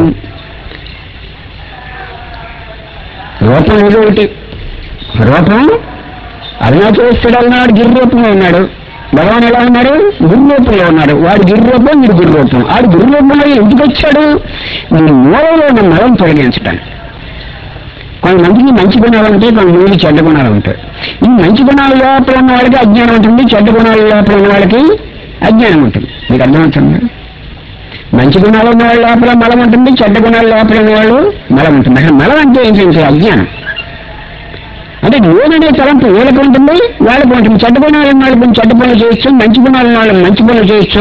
రూపం ఏదో ఒకటి రూపం అరుణాచలేశ్వరుడు అన్నాడు గిరిరూపంలో ఉన్నాడు భగవాన్ ఎలా ఉన్నాడు గురురూపంలో ఉన్నాడు వాడు గిరిరూపం వీడు గురురూపం ఆడు గురురూపంలో ఎందుకు వచ్చాడు నీ మూలంలో ఉన్న మలం తొలగించడానికి కొంతమందికి మంచి గుణాలు ఉంటాయి కొంతమందికి చెడ్డ గుణాలు ఉంటాయి ఈ మంచి గుణాల లోపల ఉన్న వాళ్ళకి అజ్ఞానం ఉంటుంది చెడ్డ గుణాల లోపల ఉన్న వాళ్ళకి అజ్ఞానం ఉంటుంది మీకు అర్థమవుతుంది మంచి గుణాలు ఉన్న వాళ్ళ లోపల మలం ఉంటుంది చెడ్డ గుణాల లోపల ఉన్న వాళ్ళు మలం ఉంటుంది అసలు మలం అంటే ఏంటంటే అజ్ఞానం అంటే నేననే తలంపు వీళ్ళకి ఉంటుంది వాళ్ళకి ఉంటుంది చెడ్డ గుణాలు ఉన్న వాళ్ళకి చెడ్డ పనులు చేయొచ్చు మంచి గుణాలు ఉన్న వాళ్ళు మంచి పనులు చేయొచ్చు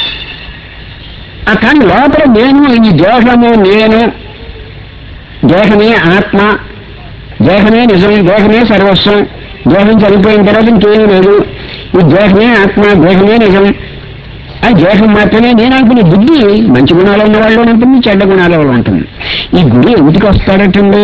ఆ కానీ లోపల నేను ఈ దేహము నేను దేహమే ఆత్మ దేహమే నిజం దేహమే సర్వస్వం దేహం చనిపోయిన తర్వాత ఇంకేమీ లేదు ఈ దేహమే ఆత్మ దేహమే నిజం ఆ దేహం మాత్రమే నేను అనుకునే బుద్ధి మంచి గుణాలు ఉన్న వాళ్ళు ఉంటుంది చెడ్డ గుణాల వాళ్ళు ఉంటుంది ఈ గురి ఎందుకు వస్తాడటండి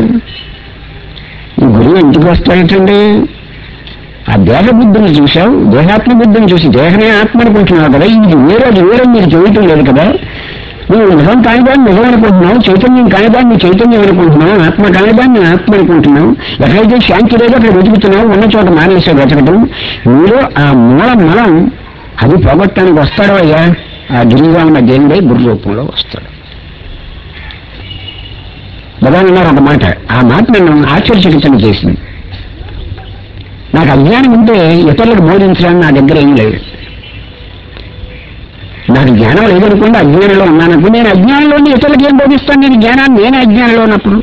ఈ గురువు ఎందుకు వస్తాడటండి ఆ దేహ బుద్ధిని చూసావు దేహాత్మ బుద్ధిని చూసి దేహమే ఆత్మ అనుకుంటున్నావు కదా ఇది వేరే అది వేరే మీరు చేయటం లేదు కదా నువ్వు నిజం కానిదాన్ని నిజం అనుకుంటున్నావు చైతన్యం కానిదాన్ని చైతన్యం అనుకుంటున్నావు ఆత్మ కానిదాన్ని ఆత్మ అనుకుంటున్నావు ఎక్కడైతే శాంతి లేదో అక్కడ వెతుకుతున్నావు ఉన్న చోట మానేసే వెతకడం మీరు ఆ మూల మలం అది పోగొట్టడానికి వస్తాడో అయ్యా ఆ గిరిగా ఉన్న దేవుడే గురు రూపంలో వస్తాడు భగవాన్ అన్నారు ఒక మాట ఆ మాట నన్ను ఆశ్చర్యచకితం చేసింది నాకు అజ్ఞానం ఉంటే ఇతరులకు బోధించడానికి నా దగ్గర ఏం లేదు నాకు జ్ఞానం లేదనుకోండి అజ్ఞానంలో ఉన్నానప్పుడు నేను అజ్ఞానంలో ఉండి ఇతరులకు ఏం బోధిస్తాను నేను జ్ఞానాన్ని నేనే అజ్ఞానంలో ఉన్నప్పుడు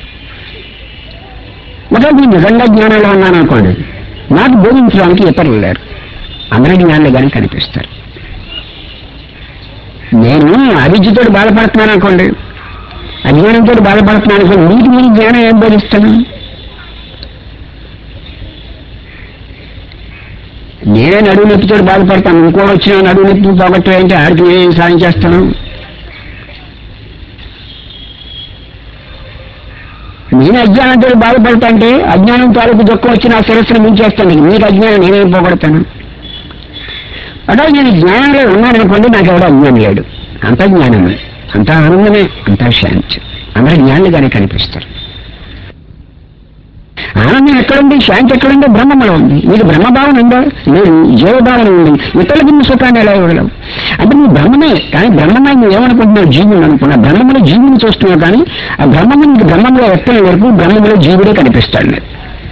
ఒకవేళ నేను నిజంగా జ్ఞానంలో ఉన్నాను అనుకోండి నాకు బోధించడానికి ఇతరులు లేరు అందరి జ్ఞానులు కానీ కనిపిస్తారు నేను అవిద్యతో బాధపడుతున్నాను అనుకోండి అజ్ఞానంతో బాధపడుతున్నాను అనుకోండి మీకు మీరు జ్ఞానం ఏం బోధిస్తాను నేనే నడువు నొప్పితో బాధపడతాను ఇంకో వచ్చిన నడువు నొప్పి పోగొట్టు అంటే ఆడికి నేను సాయం చేస్తాను నేను అజ్ఞానంతో బాధపడతా అంటే అజ్ఞానం తాలూకు దుఃఖం వచ్చి నా శిరస్సును మించేస్తాను మీకు అజ్ఞానం నేనేం పోగొడతాను అలా నేను జ్ఞానంలో ఉన్నాననుకోండి నాకు ఎవడో అజ్ఞానం లేడు అంత జ్ఞానమే అంత ఆనందమే అంతా శాంతి అందరూ జ్ఞానులుగానే కనిపిస్తారు ఆనందం ఎక్కడుంది శాంతి ఎక్కడుందో బ్రహ్మలో ఉంది మీకు బ్రహ్మభావన ఉందా లేదు జీవభావన ఉంది ఇతరులకి నీ సుఖాన్ని ఎలా ఇవ్వగలవు అంటే నువ్వు బ్రహ్మమే కానీ బ్రహ్మమే నువ్వు ఏమనుకుంటున్నావు జీవుని అనుకున్నావు బ్రహ్మలో జీవుని చూస్తున్నావు కానీ ఆ బ్రహ్మము నీకు బ్రహ్మంలో ఎత్తని వరకు బ్రహ్మలో జీవుడే కనిపిస్తాడు నీకు.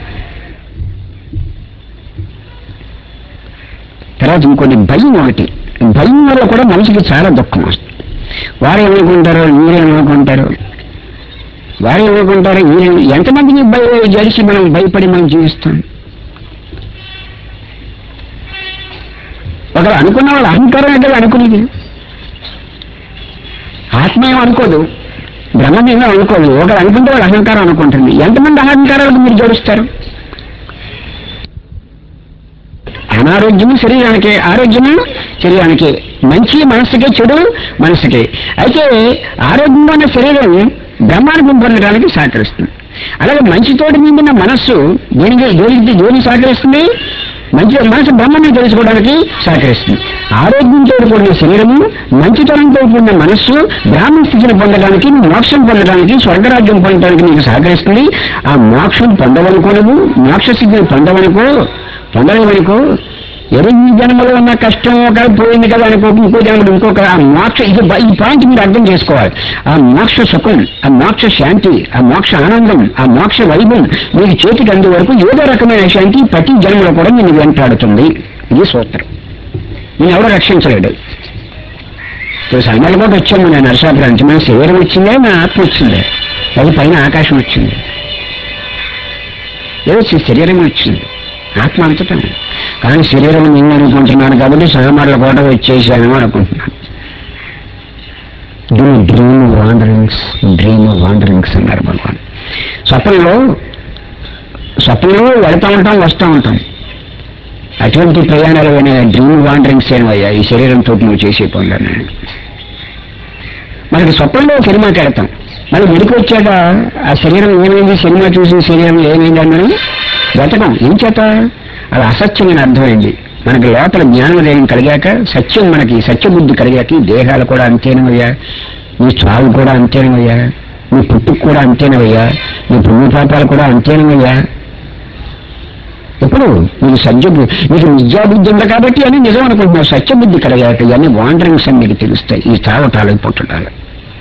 తర్వాత ఇంకోటి భయం ఒకటి భయం వల్ల కూడా మనిషికి చాలా దుఃఖం వస్తుంది వారు ఏమనుకుంటారో వీరేమనుకుంటారు వారు ఏమనుకుంటారో వీరే ఎంతమందికి భయ జడిసి మనం భయపడి మనం జీవిస్తాం ఒకరు అనుకున్న వాళ్ళు అహంకారం అంటే అనుకునేది ఆత్మ ఏం అనుకోదు బ్రహ్మమేమో అనుకోదు ఒకరు అనుకుంటే వాళ్ళు అహంకారం అనుకుంటుంది ఎంతమంది అహంకారాలకు మీరు జోడిస్తారు అనారోగ్యము శరీరానికి ఆరోగ్యము శరీరానికి మంచి మనసుకే చెడు మనసుకే అయితే ఆరోగ్యంగా ఉన్న శరీరం బ్రహ్మానుభవం పొందడానికి సహకరిస్తుంది అలాగే మంచితోటి నిండిన మనస్సు దేనికి దేనికి దేనికి సహకరిస్తుంది మంచి మనసు బ్రహ్మని తెలుసుకోవడానికి సహకరిస్తుంది ఆరోగ్యంతో కూడిన శరీరము మంచితనంతో కూడిన మనస్సు బ్రాహ్మణ స్థితిని పొందడానికి మోక్షం పొందడానికి స్వర్గరాజ్యం పొందడానికి నీకు సహకరిస్తుంది ఆ మోక్షం పొందవనుకోనము మోక్ష స్థితిని పొందవనుకో పొందలేవనుకో ఎవరి ఈ జన్మలో ఉన్న కష్టం ఒక పోయింది కదా అనుకో ఇంకో జన్మలో ఇంకొక ఆ మోక్ష ఇది బ- ఈ పాయింట్ మీరు అర్థం చేసుకోవాలి ఆ మోక్ష సుఖం ఆ మోక్ష శాంతి ఆ మోక్ష ఆనందం ఆ మోక్ష వైభవం మీకు చేతికి అందే వరకు ఏదో రకమైన శాంతి ప్రతి జన్మలో కూడా నేను వెంటాడుతుంది ఇది సూత్రం నేను ఎవడో రక్షించలేడు ఇప్పుడు సంఘాలు కూడా వచ్చాము నేను నరసాపురానికి మన శరీరం వచ్చిందే నా ఆత్మ వచ్చిందే అది పైన ఆకాశం వచ్చింది ఏదో చి- శరీరం వచ్చింది ఆత్మ అంతటా కానీ శరీరం నేను అనుకుంటున్నాను కాబట్టి సామాన్ల కోట వచ్చేసాను అనుకుంటున్నాను దీన్ని డ్రీమ్ వాండరింగ్స్ డ్రీమ్ వాండరింగ్స్ అన్నారు భగవాన్ స్వప్నంలో స్వప్నంలో వెళ్తా ఉంటాం వస్తూ ఉంటాం అటువంటి ప్రయాణాలు అనే డ్రీమ్ వాండరింగ్స్ ఏమయ్యా ఈ శరీరంతో నువ్వు చేసే పనులను మనకి స్వప్నంలో సినిమాకి వెళ్తాం మళ్ళీ వెలికి వచ్చాక ఆ శరీరం ఏమైంది సినిమా చూసిన శరీరం ఏమైంది అన్నది వెతకం ఏం చేత అది అసత్యమైన అర్థమైంది మనకి లోపల జ్ఞానోదయం కలిగాక సత్యం మనకి సత్యబుద్ధి కలిగాక ఈ దేహాలు కూడా అంతేనవయ్యా నీ చావు కూడా అంతేనవయ్యా నీ పుట్టుకు కూడా అంతేనవయ్యా నీ పుణ్యపాపాలు కూడా అంతేనవయ్యా ఎప్పుడు నీకు సత్యబు నీకు నిజాబుద్ధి ఉంది కాబట్టి అని నిజం అనుకుంటున్నావు సత్యబుద్ధి కలిగాక ఇవన్నీ వాండరింగ్స్ అని నీకు తెలుస్తాయి ఈ చావటాలు పుట్టటాలు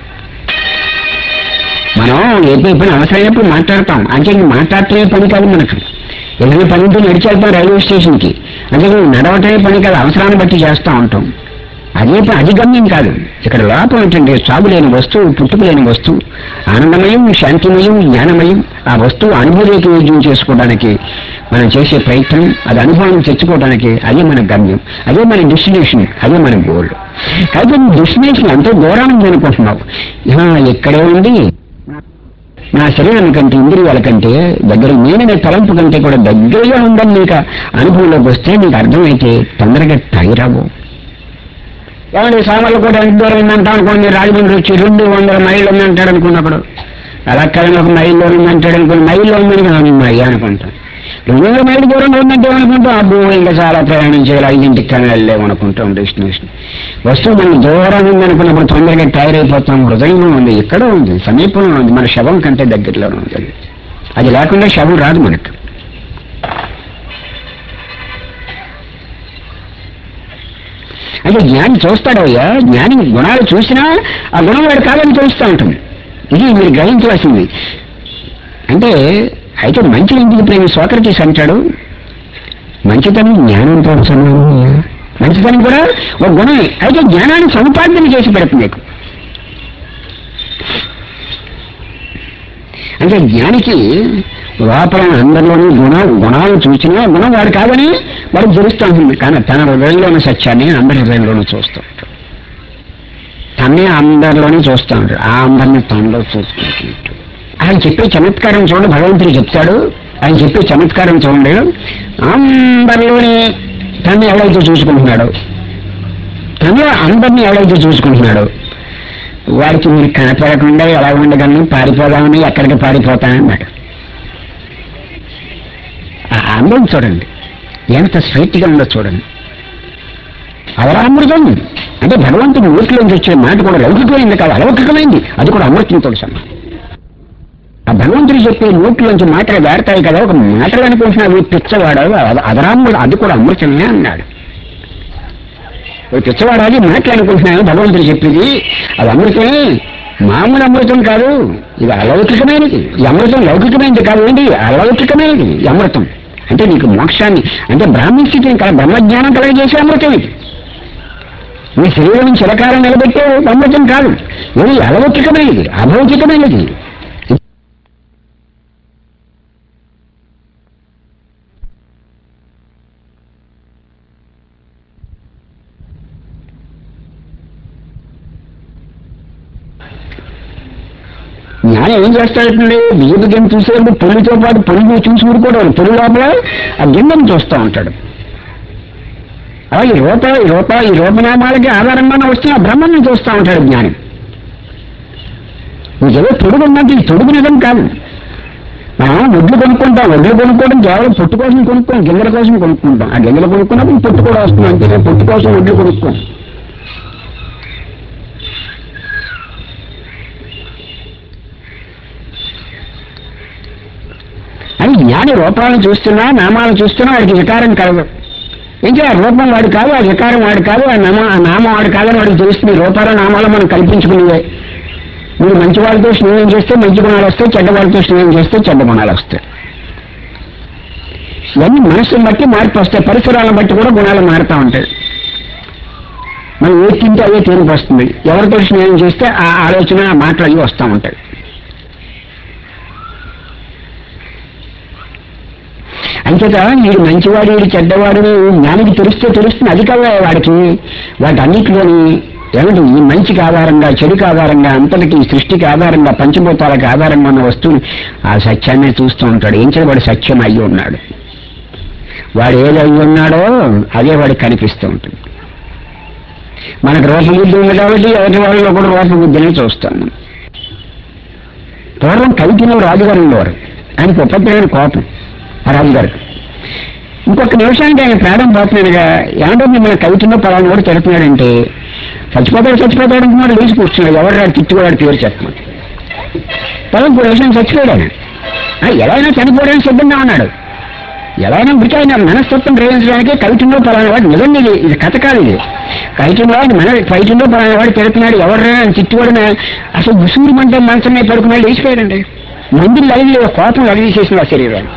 మనం ఎప్పుడు ఎప్పుడు అవసరమైనప్పుడు మాట్లాడతాం అంటే ఇంక మాట్లాడటమే పని కాదు మనకు ఏదైనా పని ఉంటే నడిచి వెళ్తాం రైల్వే స్టేషన్కి అంటే నడవటమే పని కాదు అవసరాన్ని బట్టి చేస్తూ ఉంటాం అదే ప- అది గమ్యం కాదు ఇక్కడ లోపం ఏంటంటే సాగు లేని వస్తువు పుట్టుకు లేని వస్తువు ఆనందమయం శాంతిమయం జ్ఞానమయం ఆ వస్తువు అనుభూతికి యోగ్యం చేసుకోవడానికి మనం చేసే ప్రయత్నం అది అనుభవం తెచ్చుకోవడానికి అదే మన గమ్యం అదే మన డెస్టినేషన్ అదే మన గోల్ అయితే నీ డెస్టినేషన్ ఎంతో దూరానికి అనుకుంటున్నావు ఇహా, ఇక్కడే ఉంది నా శరీరం కంటే ఇంద్రియాల కంటే దగ్గర నేననే తలంపు కంటే కూడా దగ్గరగా ఉందని నీకు అనుభవంలోకి వస్తే నీకు అర్థమైతే తొందరగా టైరావు ఏమంటే సామాన్లు కూడా ఎంత దూరం ఉందంటాం అనుకోండి రాజమండ్రి వచ్చి రెండు వందల మైళ్ళు ఉందంటాడు అనుకున్నప్పుడు అలా కాదని ఒక మైల్లో ఉందంటాడు అనుకోండి మైల్లో ఉందని కాదు అయ్యా అనుకుంటాం రెండు వందల మైళ్ళు దూరంలో ఉందంటే అనుకుంటాం అబ్బో ఇంకా చాలా ప్రయాణం చేయాలి ఐదింటికి కానీ వెళ్ళలేము అనుకుంటాం డెస్టినేషన్ వస్తువు మనం దూరం ఉంది అనుకున్నప్పుడు తొందరగా టైర్ అయిపోతాం హృదయంలో ఉంది ఇక్కడ ఉంది సమీపంలో ఉంది మన శవం కంటే దగ్గరలోనే ఉంది అది. అది లేకుండా శవం రాదు మనకు అంటే జ్ఞాని చూస్తాడయ్యా జ్ఞాని గుణాలు చూసినా ఆ గుణం వాడు కాదని తెలుస్తూ ఉంటుంది ఇది మీరు గ్రహించవలసింది అంటే అయితే మంచి ఇంటికి ప్రేమ సోక్రటీస్ అంటాడు మంచితనం జ్ఞానంతో సమానం మంచితనం కూడా ఒక గుణమే అయితే జ్ఞానాన్ని సముపార్జన చేసి పెడుతుంది నీకు అంటే జ్ఞానికి లోపల అందరిలోనూ గుణ గుణాలు చూసినా గుణం వాడు కాదని వాడు తెలుస్తూ ఉంటుంది కానీ తన హృదయంలో ఉన్న సత్యాన్ని అందరి హృదయంలోనూ చూస్తూ ఉంటాడు అన్నయ్య అందరిలోనే చూస్తూ ఉంటాడు ఆ అందరిని తనలో చూసుకుంటున్నట్టు ఆయన చెప్పే చమత్కారం చూడండి భగవంతుడు చెప్తాడు ఆయన చెప్పే చమత్కారం చూడండి అందరిలోనే తను ఎవరైతే చూసుకుంటున్నాడో తనలో అందరినీ ఎవరైతే చూసుకుంటున్నాడో వాడికి మీరు కనపడకుండా ఎలా ఉండగలను పారిపోదామని ఎక్కడికి పారిపోతానన్నాడు ఆ అందం చూడండి ఎంత స్వీట్గా ఉందో చూడండి అవరామృతం అంటే భగవంతుడు నోట్లోంచి వచ్చే మాట కూడా లౌకికమైంది కాదు అలౌకికమైంది అది కూడా అమృతంతో సమానం ఆ భగవంతుడు చెప్పే నోట్లోంచి మాటలు దాడతాయి కదా ఒక మాటలు అనుకుంటున్నావు పిచ్చవాడు అదరామృతం అది కూడా అమృతమే అన్నాడు ఒక పిచ్చవాడు అది మాటలు అనుకుంటున్నాను భగవంతుడు చెప్పింది అది అమృతమే మామూలు అమృతం కాదు ఇది అలౌకికమైనది ఈ అమృతం లౌకికమైనది కాదు ఏంటి అలౌకికమైనది ఈ అమృతం అంటే నీకు మోక్షాన్ని అంటే బ్రాహ్మణ స్థితిని కల బ్రహ్మజ్ఞానం కలగజేసే అమృతం ఇది నీ శరీరం చిరకాలం నిలబెట్టే అమృతం కాదు ఇది అలౌకికమైనది అభౌతికమైనది జ్ఞానం ఏం చేస్తాడంటే బియ్యపు గిన్నె చూసేటప్పుడు పొలితో పాటు పొలిని చూసి ఊరుకోవడం పొలి లోపల ఆ గిన్నెను చూస్తూ ఉంటాడు అలాగే ఈ రూప ఈ రూప ఈ రూపనామాలకి ఆధారంగానే వస్తున్న ఆ బ్రహ్మను చూస్తూ ఉంటాడు జ్ఞానం నీకేదో తొడుగు ఉన్నట్టు ఈ తొడుగు నిజం కాదు మనం వడ్లు కొనుక్కుంటాం వడ్లు కొనుక్కోవడం కేవలం పొట్టు కోసం కొనుక్కోం గింజల కోసం కొనుక్కుంటాం ఆ గింజలు కొనుక్కున్నప్పుడు పొట్టు కూడా వస్తుంది అంతే పొట్టు కోసం వడ్లు కొనుక్కోం అని జ్ఞాని రూపాలను చూస్తున్నా నామాలను చూస్తున్నా వాడికి వికారం కలదు ఇంకా ఆ రూపం వాడు కాదు ఆ వికారం వాడు కాదు ఆ నామ ఆ నామం వాడు కాదని వాడికి తెలుస్తుంది రూపాల నామాలు మనం కల్పించుకునేవే మీరు మంచి వాళ్ళతో స్నేహం చేస్తే మంచి గుణాలు వస్తాయి చెడ్డ వాళ్ళతో స్నేహం చేస్తే చెడ్డ గుణాలు వస్తాయి ఇవన్నీ మనసుని బట్టి మార్పు వస్తాయి పరిసరాలను బట్టి కూడా గుణాలు మారుతూ ఉంటాయి మనం ఏ తింటే అదే తీర్పు వస్తుంది ఎవరితో స్నేహం చేస్తే ఆ ఆలోచన ఆ మాటలు అవి వస్తూ ఉంటాయి అంచేత వీడు మంచివాడు వీడు చెడ్డవాడు జ్ఞానికి తెలిస్తే తెలుస్తుంది అది కదా వాడికి వాటి అన్నిటిలోని ఏమిటి ఈ మంచికి ఆధారంగా చెడుకి ఆధారంగా అంతటికి ఈ సృష్టికి ఆధారంగా పంచభూతాలకు ఆధారంగా ఉన్న వస్తువుని ఆ సత్యాన్ని చూస్తూ ఉంటాడు ఏం చేయాలి వాడు సత్యం అయ్యి ఉన్నాడు వాడు ఏది అయ్యి ఉన్నాడో అదే వాడికి కనిపిస్తూ ఉంటుంది మనకు రూపబుద్ధి ఉంది కాబట్టి ఎవరి వాళ్ళలో కూడా రూపబుద్ధిని చూస్తాం మనం పూర్వం కవితిలో రాజుగారు ఉండేవారు ఆయనకు ఉపద్రవమైన కోపం ఆ రాజుగారికి ఇంకొక నిమిషానికి ఆయన ప్రాణం పోతున్నాడుగా ఏమంటే మిమ్మల్ని కవితలో పలానా కూడా తిడుతున్నాడంటే చచ్చిపోతాడు చచ్చిపోతాడు అనుకున్నాడు లేచి కూర్చున్నాడు ఎవరు రాడు తిట్టుకోవడానికి పేరు చెప్పమని పదం ఇంకో నిమిషం చచ్చిపోయాడు ఆయన ఆ, ఎలా అయినా చనిపోవడానికి సిద్ధంగా ఉన్నాడు ఎలా అయినా వృత్తి ఆయన మనస్తత్వం గ్రహించడానికి కవితంలో పలానా వాడు నిజం ఇది ఇది కథ కాదు ఇది కవితంలో ఆయన మన కవితంలో పలానా వాడు తిడుతున్నాడు ఎవరు తిట్టుకోవడం అసలు ఉసూరు మంటే మనసు మీద పడుకున్నాడు లేచిపోయాడండి మందులు లైవ్ కోపం లగదీసేసిన ఆ శరీరాన్ని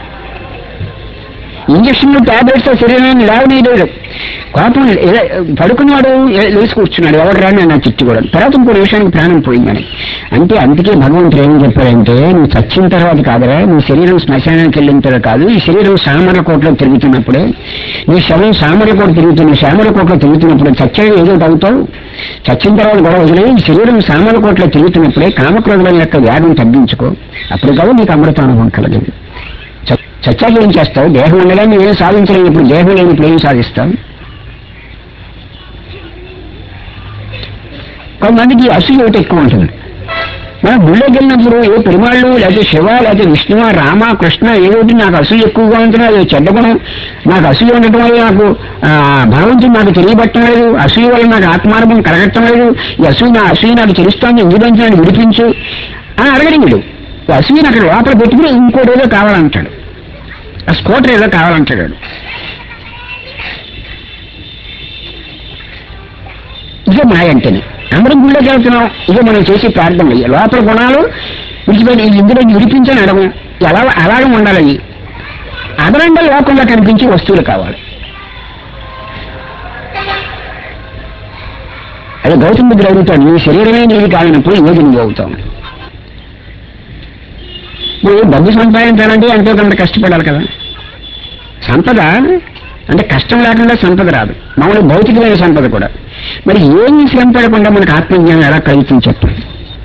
ఇంజక్షన్లు టాబ్లెట్స్ శరీరాన్ని లేవనీయలేదు కోపం ఏ- పడుకున్నాడు ఏ- లేచి కూర్చున్నాడు ఎవరు రాని నా చిట్టు కూడా తర్వాత ఇంకో నిమిషానికి ప్రాణం పోయిందని అంటే అందుకే భగవంతుడు ఏం చెప్పాడంటే నువ్వు చచ్చిన తర్వాత కాదురా నీ శరీరం శ్మశానానికి వెళ్ళిన తర్వాత కాదు ఈ శరీరం సామర కోటలో తిరుగుతున్నప్పుడే నీ శరీరం సామర కోట తిరుగుతున్న సామర కోటలో తిరుగుతున్నప్పుడు చచ్చేది ఏదో అవుతావు చచ్చిన తర్వాత కూడా వదిలే ఈ శరీరం సామర కోటలో తిరుగుతున్నప్పుడే కామక్రోధుల యొక్క వ్యాధిని తగ్గించుకో అప్పుడు కాదు నీకు అమృత అనుభవం కలిగింది చ- చచ్చాక ఏం చేస్తావు దేహం ఉండడానికి ఏం సాధించలేవు ఇప్పుడు దేహం లేనప్పుడు ఏం సాధిస్తావు కొంతమందికి అసూయ ఒకటి ఎక్కువ ఉంటుంది మనం గుళ్ళోకి వెళ్ళినప్పుడు ఏ పెరుమాళ్ళు లేకపోతే శివ లేకపోతే విష్ణువ రామ కృష్ణ ఏదోటి నాకు అసూయ ఎక్కువగా ఉంటుంది అది చెడ్డ గుణం నాకు అసూయ ఉండటం వల్ల నాకు ఆ, భగవంతుడు నాకు తెలియబట్టం లేదు అసూయ వల్ల నాకు ఆత్మార్గం కలగట్టం లేదు ఈ అసూయ నా అసూయ నాకు తెలుస్తోంది ఎందుకంటే నన్ను విడిపించు అని అడగడం వీడు ఈ అసూయని అక్కడ లోపల పెట్టుకుని ఇంకోటి ఏదో కావాలంటాడు ఆ స్కూటర్ ఏదో కావాలంటాడు వాడు. ఇదే మాయ అంటేనే అందరం గుళ్ళోకి వెళ్తున్నాం ఇదే మనం చేసే ప్రార్థన ఇక లోపల గుణాలు విడిచిపెట్టి ఇందులో విడిపించని అడగం ఎలా అలాగే ఉండాలి అవి అదనంగా లోకంలో కనిపించే వస్తువులు కావాలి అదే గౌతమ బుద్ధుడు అడుగుతాడు నీ శరీరమే నీది కాలినప్పుడు ఏది నువ్వు అవుతావు ఇప్పుడు డబ్బు సంపాదించాలంటే ఎంతో కొంత కష్టపడాలి కదా సంపద అంటే కష్టం లేకుండా సంపద రాదు మామూలు భౌతికమైన సంపద కూడా మరి ఏమీ శ్రమ పడకుండా మనకు ఆత్మజ్ఞానం ఎలా కలుగుతుంది చెప్పండి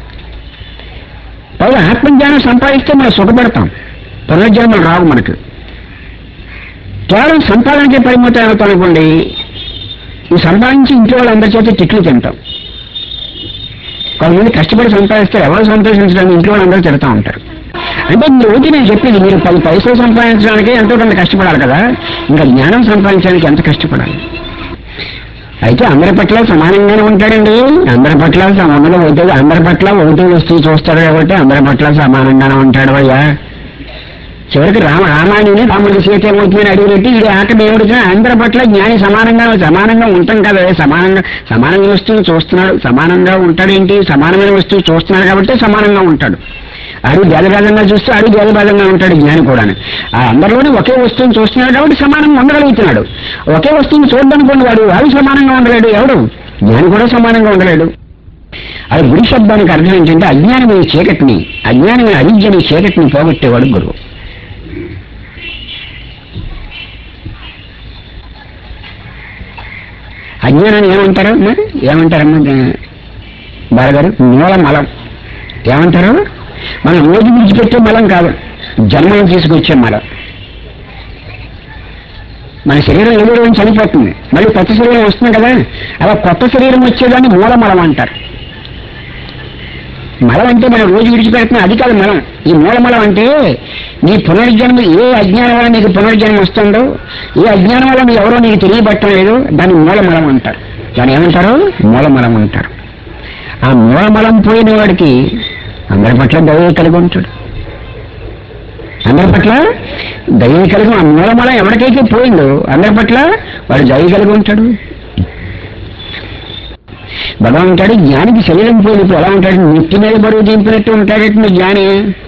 పైగా ఆత్మజ్ఞానం సంపాదిస్తే మనం సుఖపడతాం పునర్జన్మలు రావు మనకు కేవలం సంపాదనకే పరిమితం అవుతాం అనుకోండి ఈ సంపాదించి ఇంట్లో వాళ్ళందరి చేత తిట్లు తింటాం కొంతమంది కష్టపడి సంపాదిస్తారు ఎవరు సంతోషించడానికి ఇంట్లో వాళ్ళందరూ తిడతా ఉంటారు అంటే మీరు ఒకటి నేను చెప్పింది మీరు పది పైసలు సంపాదించడానికి ఎంతో కొంత కష్టపడాలి కదా ఇంకా జ్ఞానం సంపాదించడానికి ఎంత కష్టపడాలి అయితే అందరి పట్ల సమానంగానే ఉంటాడండి అందరి పట్ల సమానంగా ఒకటి అందరి పట్ల ఒకటి వస్తువు చూస్తాడు కాబట్టి అందరి పట్ల సమానంగానే ఉంటాడు అయ్యా చివరికి రామ రామాయణుని రాముడికి సీత ఏమవుతుందని అడిగినట్టు ఇది ఆక దేవుడికి అందరి పట్ల జ్ఞాని సమానంగా సమానంగా ఉంటాం కదా సమానంగా సమానమైన వస్తువుని చూస్తున్నాడు సమానంగా ఉంటాడేంటి సమానమైన వస్తువు చూస్తున్నాడు కాబట్టి సమానంగా ఉంటాడు అడుగు భేదభేదంగా చూస్తే అడుగు భేదభేదంగా ఉంటాడు జ్ఞాని కూడా ఆ అందరిలోనే ఒకే వస్తువుని చూస్తున్నాడు కాబట్టి సమానంగా ఉండగలుగుతున్నాడు ఒకే వస్తువుని చూడడానికి వాడు వాడు సమానంగా ఉండలేడు ఎవడు జ్ఞాని కూడా సమానంగా ఉండలేడు అది గురి శబ్దానికి అర్థం ఏంటంటే అజ్ఞానమైన చీకటిని అజ్ఞానమైన అవిద్యని చీకటిని పోగొట్టేవాడు గురువు అజ్ఞానాన్ని ఏమంటారు మరి ఏమంటారమ్మా బాలగారు మూల మలం ఏమంటారు మనం రోజు విడిచిపెట్టే మలం కాదు జన్మను తీసుకొచ్చే మలం మన శరీరం ఏదో రోజు చనిపోతుంది మళ్ళీ కొత్త శరీరం వస్తుంది కదా అలా కొత్త శరీరం వచ్చేదాన్ని మూల మలం అంటారు మలం అంటే మనం రోజు విడిచిపెడుతున్న అది కాదు మలం ఈ మూలమలం అంటే నీ పునర్జన్మ ఏ అజ్ఞానం వల్ల నీకు పునర్జన్మ వస్తుందో ఏ అజ్ఞానం వల్ల నువ్వు ఎవరో నీకు తెలియబట్టం లేదు దాన్ని మూలమలం అంటారు దాన్ని ఏమంటారు మూలమలం అంటారు ఆ మూలమలం పోయిన వాడికి అందరి పట్ల దయ కలిగి ఉంటాడు అందరి పట్ల దయ కలిగి ఆ మూలమలం ఎవరికైతే పోయిందో అందరి పట్ల వాడు దయ కలిగి ఉంటాడు భగవంతుడు జ్ఞానికి శరీరం పోయినప్పుడు ఎలా ఉంటాడు నెత్తి మీద బరువు దింపినట్టు ఉంటాడట జ్ఞాని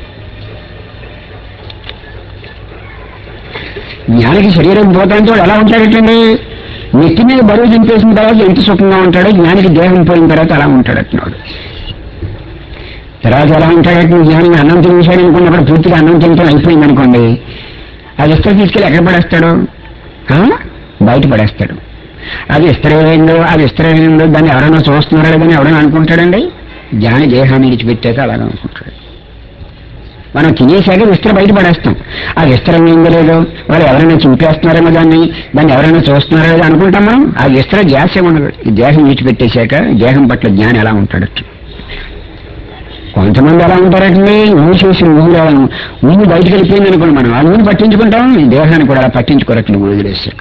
జ్ఞానికి శరీరం పోతాంటే వాడు ఎలా ఉంటాడటండి నెత్తి మీద బరువు దింపేసిన తర్వాత ఎంత సుఖంగా ఉంటాడో జ్ఞానికి దేహం పోయిన తర్వాత అలా ఉంటాడట్టున్నాడు తర్వాత ఎలా ఉంటాడట జ్ఞాని అన్నం తినేశాడు అనుకున్నప్పుడు పూర్తిగా అన్నం తినటం అయిపోయింది అనుకోండి అది ఇస్తే తీసుకెళ్ళి ఎక్కడ పడేస్తాడు ఆ? బయట పడేస్తాడు అది ఇస్త్రమైందో అది ఇస్త్రమైందో దాన్ని ఎవరైనా చూస్తున్నారో లేదని ఎవరైనా అనుకుంటాడండి జ్ఞాని దేహాన్ని విడిచిపెట్టాక అలాగే అనుకుంటాడు మనం తినేసాక విస్త్ర బయట పడేస్తాం ఆ విస్త్రం ఏందో లేదో వాళ్ళు ఎవరైనా చింపేస్తున్నారేమో దాన్ని దాన్ని ఎవరైనా చూస్తున్నారో లేదో అనుకుంటాం మనం ఆ విస్త్ర జాస్యం ఉండదు ఈ దేహం విడిచిపెట్టేశాక దేహం పట్ల జ్ఞాని ఎలా ఉంటాడు కొంతమంది ఎలా ఉంటారంటే ఊరు చేసి ఊరు ఊరు బయటకు వెళ్ళిపోయింది అనుకోండి మనం ఆ ఊరు పట్టించుకుంటాం ఈ దేహాన్ని కూడా అలా పట్టించుకోరట్లు వదిలేసాక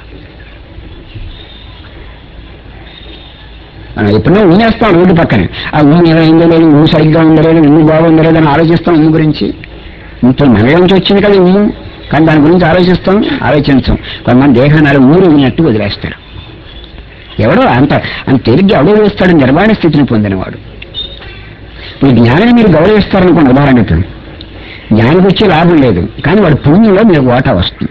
మనం ఎప్పుడో ఊనేస్తాం రోడ్డు పక్కనే ఆ ఊరు ఏమైందో లేదు ఊరు సరిగ్గా ఉందో లేదు ఊరు బాగుందో లేదో అని ఆలోచిస్తాం ఊరు గురించి ఇప్పుడు మన నుంచి వచ్చింది కదా ఊరు కానీ దాని గురించి ఆలోచిస్తాం ఆలోచించాం కొంతమంది దేహాన్ని అలా ఊరు ఉన్నట్టు వదిలేస్తాడు ఎవడో అంత అంత తేలిగ్గా ఎవడో వేస్తాడు నిర్మాణ స్థితిని పొందినవాడు ఇప్పుడు జ్ఞానాన్ని మీరు గౌరవిస్తారనుకోండి ఉదాహరణకు జ్ఞానికి వచ్చే లాభం లేదు కానీ వాడి పుణ్యంలో మీకు వాటా వస్తుంది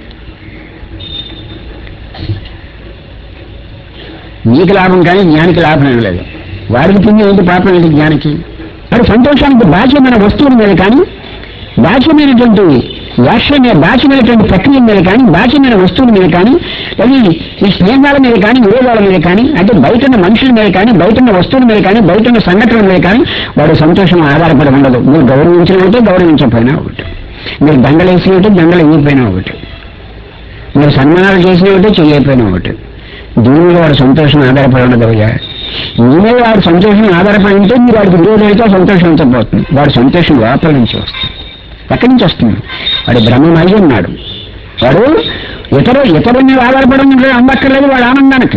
నీకు లాభం కానీ జ్ఞానికి లాభం ఏం లేదు వాడికి పుణ్యం ఏంటి పాపం ఏంటి జ్ఞానికి వాడి సంతోషానికి బాహ్యమైన వస్తువుల మీద కానీ బాహ్యమైనటువంటి వ్యాఖ్యమైన బాహ్యమైనటువంటి ప్రక్రియ మీద కానీ బాహ్యమైన వస్తువుల మీద కానీ లేదా ఈ స్నేహాల మీద కానీ విరోధాల మీద కానీ అంటే బయట ఉన్న మనుషుల మీద కానీ బయట ఉన్న వస్తువుల మీద కానీ బయట ఉన్న సంఘటనల మీద కానీ వాడు సంతోషం ఆధారపడి ఉండదు మీరు గౌరవించిన ఒకటి గౌరవించకపోయినా ఒకటి మీరు దండలు వేసిన ఒకటి దండలు వేయకపోయినా ఒకటి మీరు సన్మానాలు చేసిన ఒకటి చేయకపోయినా ఒకటి దీని మీద వాడు సంతోషం ఆధారపడి ఉండదు అయ్యా మీ మీద వాడు సంతోషం ఆధారపడి ఉంటే మీరు వాడికి విరోధం అయితే సంతోషం అంతపోతుంది వాడు సంతోషం లోపల నుంచి వస్తుంది ఎక్కడి నుంచి వస్తుంది వాడు బ్రహ్మమై ఉన్నాడు వాడు ఇతర ఇతరుల మీద ఆధారపడి ఉంటాడు అందక్కర్లేదు వాడు ఆనందానికి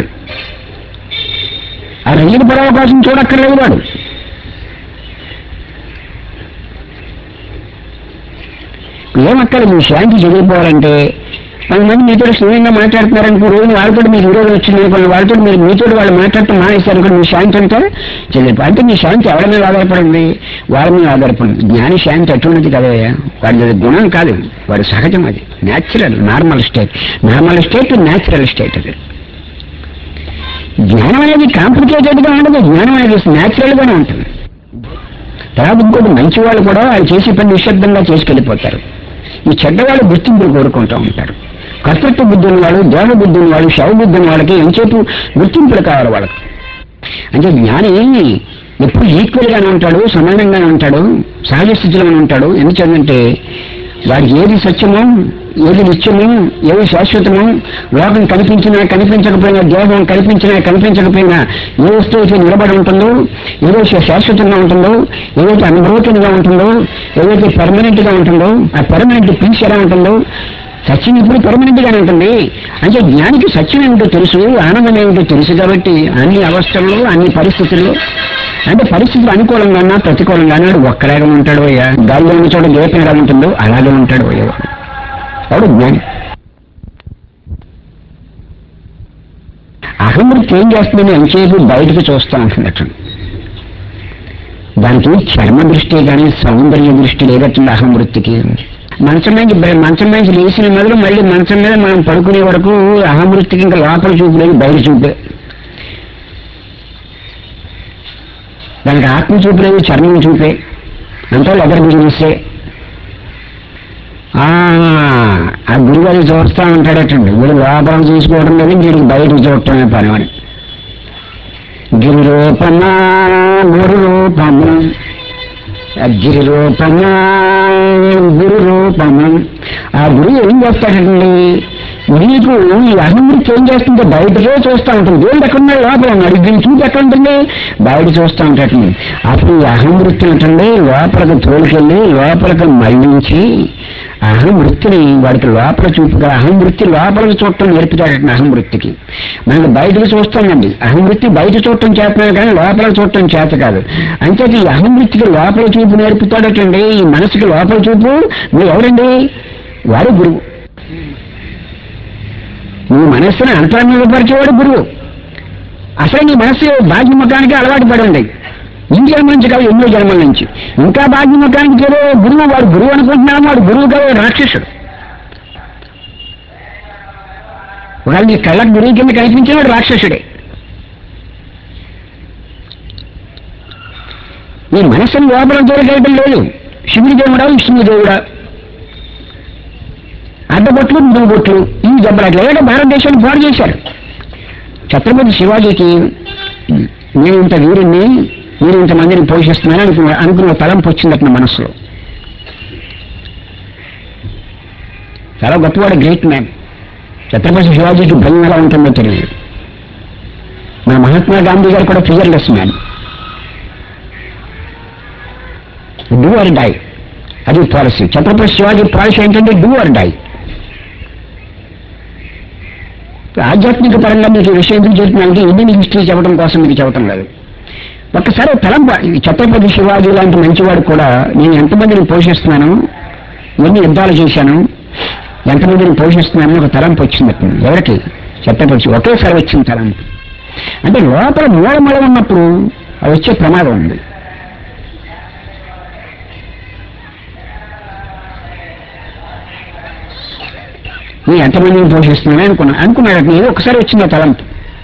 ఆ రైలు పడవ కోసం చూడక్కర్లేదు వాడు ఏమక్కర్లేదు మీ శాంతి జరిగిపోవాలంటే కొంతమంది మీతో స్నేహంగా మాట్లాడుతున్నారనుకో రోజు వాళ్ళతో మీకు విరోధం వచ్చింది అనుకోండి వాళ్ళతో మీరు మీతో వాళ్ళు మాట్లాడటం మానేస్తారు అనుకోండి మీ శాంతి అంతా చెల్లిపో అంటే మీ శాంతి ఎవరి మీద ఆధారపడింది వాళ్ళ మీద ఆధారపడింది జ్ఞాని శాంతి ఎటువంటిది కదయ్యా వాడి గుణం కాదు వాడి సహజం అది natural normal state normal state natural state అది జ్ఞానం అనేది కాంప్లికేటెడ్ గా ఉండదు జ్ఞానం అనేది న్యాచురల్ గానే ఉంటుంది తర్వాత ఇంకోటి మంచి వాళ్ళు కూడా వాళ్ళు చేసే పని నిశ్శబ్దంగా చేసుకెళ్ళిపోతారు ఈ చెడ్డవాళ్ళు గుర్తింపులు కోరుకుంటూ ఉంటారు కర్తృత్వ బుద్ధి ఉన్నవాడు దేవ బుద్ధి ఉన్నవాడు శవ బుద్ధి ఉన్న వాళ్ళకి ఎంతసేపు గుర్తింపులు కావాలి వాళ్ళకి అంటే జ్ఞాని ఎప్పుడు ఈక్వల్ గానే ఉంటాడు సమానంగానే ఉంటాడు సహజ స్థితిలోనే ఉంటాడు ఎందుకంటే వాడికి ఏది సత్యమో ఏది నిత్యము ఏది శాశ్వతము లోకం కనిపించినా కనిపించకపోయినా దేహం కనిపించినా కనిపించకపోయినా ఏ వస్తువు అయితే నిలబడి ఉంటుందో ఏదైతే శాశ్వతంగా ఉంటుందో ఏదైతే అన్బ్రోకెన్గా ఉంటుందో ఏదైతే పర్మనెంట్ గా ఉంటుందో ఆ పర్మనెంట్ పీస్ ఎలా ఉంటుందో సత్యం ఇప్పుడు పర్మనెంట్ గానే ఉంటుంది అంటే జ్ఞానికి సత్యం ఏమిటో తెలుసు ఆనందం ఏమిటో తెలుసు కాబట్టి అన్ని అవస్థల్లో అన్ని పరిస్థితుల్లో అంటే పరిస్థితులు అనుకూలంగా ప్రతికూలంగానే వాడు ఒక్కలాగా ఉంటాడు అయ్యా గాలిలో ఉన్న చోట దీపం ఎలా ఉంటుందో అలాగే ఉంటాడు అయ్యా వాడు. వాడు జ్ఞాని అహమృతి ఏం చేస్తుందని ఎంతసేపు బయటకు చూస్తా ఉంటున్నట్టు దానికి చర్మ దృష్టి కానీ సౌందర్య దృష్టి లేదట్టుంది అహమృతికి మంచం మీద బయ- మంచం మీద లేచిన మొదలు మళ్ళీ మంచం మీద మనం పడుకునే వరకు అహమృతికి ఇంకా లోపల చూపు లేదు బయట చూపే దానికి ఆత్మ చూపు లేదు చర్మం చూపే అంతా లెదర్ బిజినెస్సే ఆ ఆ గురుగారు చూస్తా ఉంటాడటండి వీడు లోపల చూసుకోవడం లేదు వీడికి బయట చూడటమే పని అని గిరి రూపమా గురు రూపము గిరి రూపమా గురు రూపము ఆ గురువు ఏం చేస్తాడండి నీకు ఈ అహమృతి ఏం చేస్తుంటే బయటకే చూస్తూ ఉంటుంది దేవుడు ఎక్కడ ఉన్నాడు లోపల ఉన్నాడు దీన్ని చూసి ఎక్కడ ఉంటుంది బయట చూస్తూ ఉంటాడు అప్పుడు ఈ అహమృతి ఉంటుంది లోపలికి తోలుకెళ్ళి లోపలికి మళ్ళించి అహమృతిని వాడికి లోపల చూపుగా అహమృతి లోపలికి చూడటం నేర్పుతాడట అహమృతికి మనకి బయటకు చూస్తామండి అహమృతి బయట చూడటం చేతనే కానీ లోపల చూడటం చేత కాదు అంతే ఈ అహమృతికి లోపల చూపు నేర్పుతాడటండి ఈ మనసుకి లోపల చూపు నువ్వు ఎవరండి వాడు గురువు నీ మనస్సును అంతర్ముఖపరిచేవాడు గురువు అసలు నీ మనస్సు భాగ్యముఖానికి అలవాటు పడి ఉంది ఈ జన్మ నుంచి కాదు ఎన్నో జన్మల నుంచి ఇంకా భాగ్యముఖానికి పేరు గురువు వాడు గురువు అనుకుంటున్నాము వాడు గురువు కాదు వాడు రాక్షసుడు ఒకవేళ నీ కళ్ళకు గురువు కింద కనిపించిన వాడు రాక్షసుడే నీ మనస్సును లోపల దూరకేయడం లేదు శివుడి దేవుడా విష్ణువు దేవుడా అడ్డబొట్లు మూడు బొట్లు ఈ దెబ్బలు ఏదో భారతదేశాన్ని పాడు చేశారు ఛత్రపతి శివాజీకి నేను ఇంత వీరుణ్ణి మీరు ఇంతమందిని పోషిస్తున్నాను అనుకున్న అనుకున్న తలంపు వచ్చిందట నా మనసులో చాలా గొప్పవాడు గ్రేట్ మ్యాన్ ఛత్రపతి శివాజీకి భయం ఎలా ఉంటుందో తెలియదు మన మహాత్మా గాంధీ గారు కూడా fearless man do or die అది పాలసీ ఛత్రపతి శివాజీ పాలసీ ఏంటంటే డూ ఆర్ డై ఆధ్యాత్మిక పరంగా మీకు ఈ విషయం ఎందుకు చెప్తున్నానంటే ఇండియన్ హిస్టరీ చెప్పడం కోసం మీకు చెప్పడం లేదు ఒక్కసారి తలంపు ఈ ఛత్రపతి శివాజీ లాంటి మంచివాడు కూడా నేను ఎంతమందిని పోషిస్తున్నాను ఎన్ని యుద్ధాలు చేశాను ఎంతమందిని పోషిస్తున్నాను ఒక తలంపు వచ్చింది ఎవరికి ఛత్రపతి ఒకేసారి వచ్చింది తలంపు అంటే లోపల మూలమల ఉన్నప్పుడు అది వచ్చే ప్రమాదం ఉంది నేను ఎంతమందిని పోషిస్తున్నాను అనుకున్నా అనుకున్నాడు ఏదో ఒకసారి వచ్చింది ఆ తలంపు